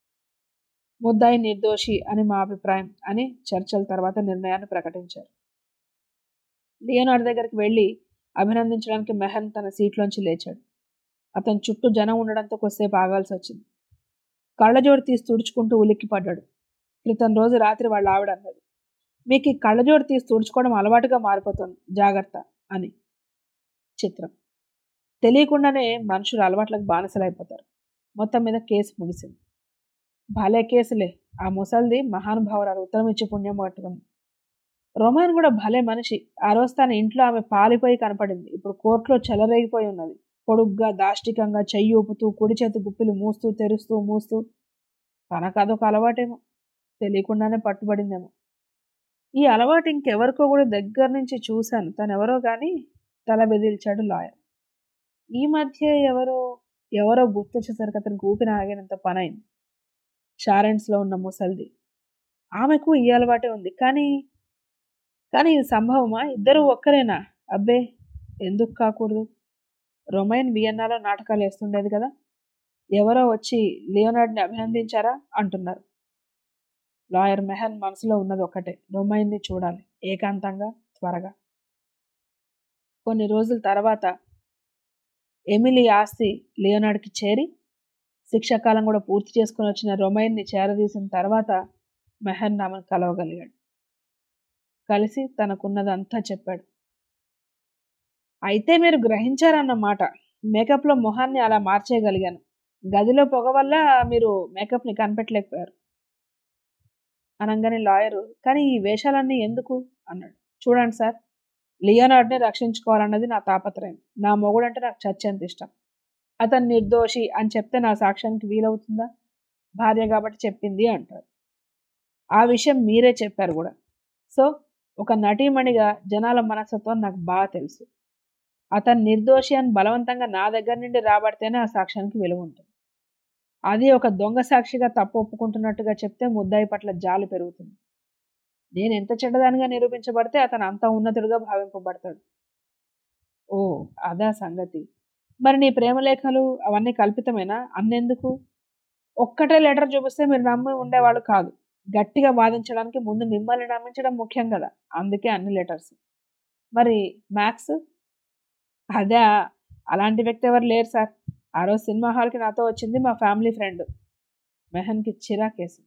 ముద్దాయి నిర్దోషి అని మా అభిప్రాయం అని చర్చల తర్వాత నిర్ణయాన్ని ప్రకటించారు లియోనార్డ్ దగ్గరికి వెళ్ళి అభినందించడానికి మెహన్ తన సీట్లోంచి లేచాడు అతని చుట్టూ జనం ఉండడంతో కొద్దిసేపు ఆగాల్సి వచ్చింది కళ్ళజోడు తీసి తుడుచుకుంటూ ఉలిక్కి పడ్డాడు క్రితం రోజు రాత్రి వాళ్ళ ఆవిడ అన్నది మీకు ఈ కళ్ళజోడు తీసి తుడుచుకోవడం అలవాటుగా మారిపోతుంది జాగ్రత్త అని చిత్రం తెలియకుండానే మనుషులు అలవాట్లకు బానిసలైపోతారు మొత్తం మీద కేసు ముగిసింది భలే కేసులే ఆ ముసల్ది మహానుభావురాలు ఉత్తరం ఇచ్చి పుణ్యం పట్టుకుంది రొమాన్ కూడా భలే మనిషి ఆ రోజు తన ఇంట్లో ఆమె పాలిపోయి కనపడింది ఇప్పుడు కోర్టులో చెలరేగిపోయి ఉన్నది పొడుగ్గా దాష్టికంగా చెయ్యి ఊపుతూ కుడి చేతి గుప్పిలు మూస్తూ తెరుస్తూ మూస్తూ తనకు అదొక అలవాటేమో తెలియకుండానే పట్టుబడిందేమో ఈ అలవాటు ఇంకెవరికో కూడా దగ్గర నుంచి చూశాను తను ఎవరో కానీ తల బెదిల్చాడు లాయర్ ఈ మధ్య ఎవరో ఎవరో గుర్తొచ్చేసరికి అతనికి ఊపిరి ఆగినంత పని అయింది షారెంట్స్లో ఉన్న ముసల్ది ఆమెకు ఈ అలవాటే ఉంది కానీ కానీ ఇది సంభవమా ఇద్దరు ఒక్కరేనా అబ్బే ఎందుకు కాకూడదు రొమైన్ వియన్నాలో నాటకాలు వేస్తుండేది కదా ఎవరో వచ్చి లియోనార్డ్ని అభినందించారా అంటున్నారు లాయర్ మెహన్ మనసులో ఉన్నది ఒకటే రొమైన్ని చూడాలి ఏకాంతంగా త్వరగా కొన్ని రోజుల తర్వాత ఎమిలీ ఆస్తి లియోనార్డ్కి చేరి శిక్షాకాలం కూడా పూర్తి చేసుకుని వచ్చిన రొమైన్ని చేరదీసిన తర్వాత మెహన్ ఆమెను కలవగలిగాడు కలిసి తనకున్నదంతా చెప్పాడు అయితే మీరు గ్రహించారన్నమాట మేకప్లో మొహాన్ని అలా మార్చేయగలిగాను గదిలో పొగ వల్ల మీరు మేకప్ని కనిపెట్టలేకపోయారు అనగానే లాయరు కానీ ఈ వేషాలన్నీ ఎందుకు అన్నాడు చూడండి సార్ లియోనార్డ్ని రక్షించుకోవాలన్నది నా తాపత్రయం నా మొగుడంటే నాకు చచ్చేంత ఇష్టం అతను నిర్దోషి అని చెప్తే నా సాక్ష్యానికి వీలవుతుందా భార్య కాబట్టి చెప్పింది అంటారు ఆ విషయం మీరే చెప్పారు కూడా సో ఒక నటీమణిగా జనాల మనస్తత్వం నాకు బాగా తెలుసు అతను నిర్దోషి అని బలవంతంగా నా దగ్గర నుండి రాబడితేనే ఆ సాక్ష్యానికి విలువ ఉంటుంది అది ఒక దొంగ సాక్షిగా తప్పు ఒప్పుకుంటున్నట్టుగా చెప్తే ముద్దాయి పట్ల జాలి పెరుగుతుంది నేను ఎంత చెడ్డదానిగా నిరూపించబడితే అతను అంత ఉన్నతుడుగా భావింపబడతాడు ఓ అదా సంగతి మరి నీ ప్రేమలేఖలు అవన్నీ కల్పితమేనా అన్నెందుకు ఒక్కటే లెటర్ చూపిస్తే మీరు నమ్మి ఉండేవాళ్ళు కాదు గట్టిగా వాదించడానికి ముందు మిమ్మల్ని నమ్మించడం ముఖ్యం కదా అందుకే అన్ని లెటర్స్ మరి మ్యాథ్స్ అదే అలాంటి వ్యక్తి ఎవరు లేరు సార్ ఆ రోజు సినిమా హాల్కి నాతో వచ్చింది మా ఫ్యామిలీ ఫ్రెండ్ మెహన్కి చిరాకేసి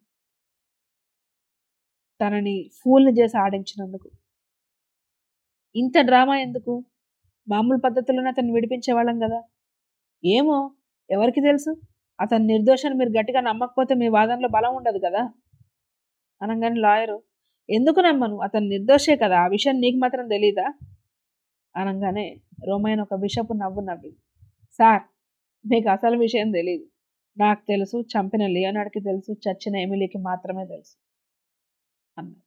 తనని ఫూల్ని చేసి ఆడించినందుకు ఇంత డ్రామా ఎందుకు మామూలు పద్ధతిలోనే అతన్ని విడిపించేవాళ్ళం కదా ఏమో ఎవరికి తెలుసు అతను నిర్దోషాన్ని మీరు గట్టిగా నమ్మకపోతే మీ వాదనలో బలం ఉండదు కదా అనగానే లాయరు ఎందుకు నమ్మను అతను నిర్దోషే కదా ఆ విషయం నీకు మాత్రం తెలీదా అనగానే రోమైన్ ఒక విషపు నవ్వు నవ్వి సార్ మీకు అసలు విషయం తెలియదు నాకు తెలుసు చంపిన లియోనార్డ్కి తెలుసు చచ్చిన ఎమిలీకి మాత్రమే తెలుసు అన్నారు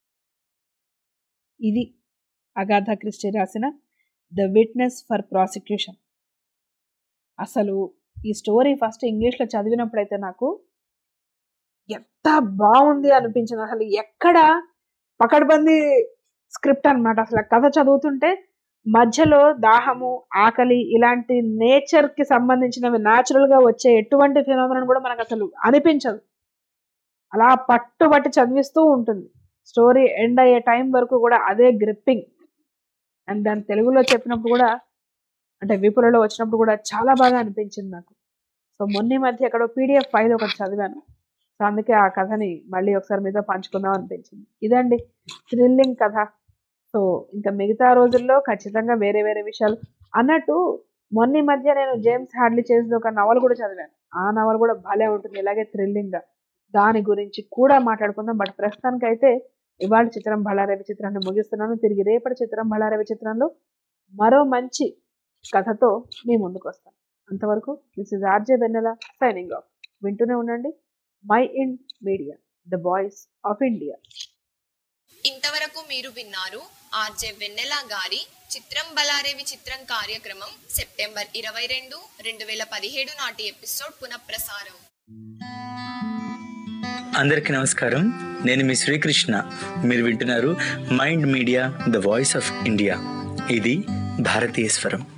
ఇది అగాధా క్రిస్టి రాసిన ద విట్నెస్ ఫర్ ప్రాసిక్యూషన్ అసలు ఈ స్టోరీ ఫస్ట్ ఇంగ్లీష్లో చదివినప్పుడైతే నాకు ఎంత బాగుంది అనిపించింది అసలు ఎక్కడ పకడ్బందీ స్క్రిప్ట్ అనమాట అసలు కథ చదువుతుంటే మధ్యలో దాహము ఆకలి ఇలాంటి నేచర్ కి సంబంధించినవి న్యాచురల్ గా వచ్చే ఎటువంటి ఫినామినన్ కూడా మనకు అసలు అనిపించదు అలా పట్టుబట్టి చదివిస్తూ ఉంటుంది స్టోరీ ఎండ్ అయ్యే టైం వరకు కూడా అదే గ్రిప్పింగ్ అండ్ దాని తెలుగులో చెప్పినప్పుడు కూడా అంటే విపులలో వచ్చినప్పుడు కూడా చాలా బాగా అనిపించింది నాకు సో మొన్న ఈ మధ్య ఎక్కడో పీడిఎఫ్ ఫైల్ ఒకటి చదివాను సో అందుకే ఆ కథని మళ్ళీ ఒకసారి మీతో పంచుకుందాం అనిపించింది ఇదండి థ్రిల్లింగ్ కథ సో ఇంకా మిగతా రోజుల్లో ఖచ్చితంగా వేరే వేరే విషయాలు అన్నట్టు మొన్న ఈ మధ్య నేను జేమ్స్ హ్యాడ్లీ చేసిన ఒక నవల కూడా చదివాను ఆ నవల కూడా భలే ఉంటుంది ఇలాగే థ్రిల్లింగ్ గా దాని గురించి కూడా మాట్లాడుకుందాం బట్ ప్రస్తుతానికి అయితే ఇవాళ చిత్రం బళారవి చిత్రాన్ని ముగిస్తున్నాను తిరిగి రేపటి చిత్రం బళారవి చిత్రంలో మరో మంచి కథతో మీ ముందుకు వస్తాను అంతవరకు this is RJ Vennela signing off వింటూనే ఉండండి mind media the voice of India ఇంతవరకు మీరు విన్నారు ఆర్జే వెన్నెల గారి చిత్రం బలారేవి చిత్రం కార్యక్రమం సెప్టెంబర్ ఇరవై రెండు రెండు వేల పదిహేడు నాటి ఎపిసోడ్ పునఃప్రసారం అందరికీ నమస్కారం నేను మీ శ్రీకృష్ణ మీరు వింటున్నారు mind media the voice of India ఇది భారతీయ స్వరం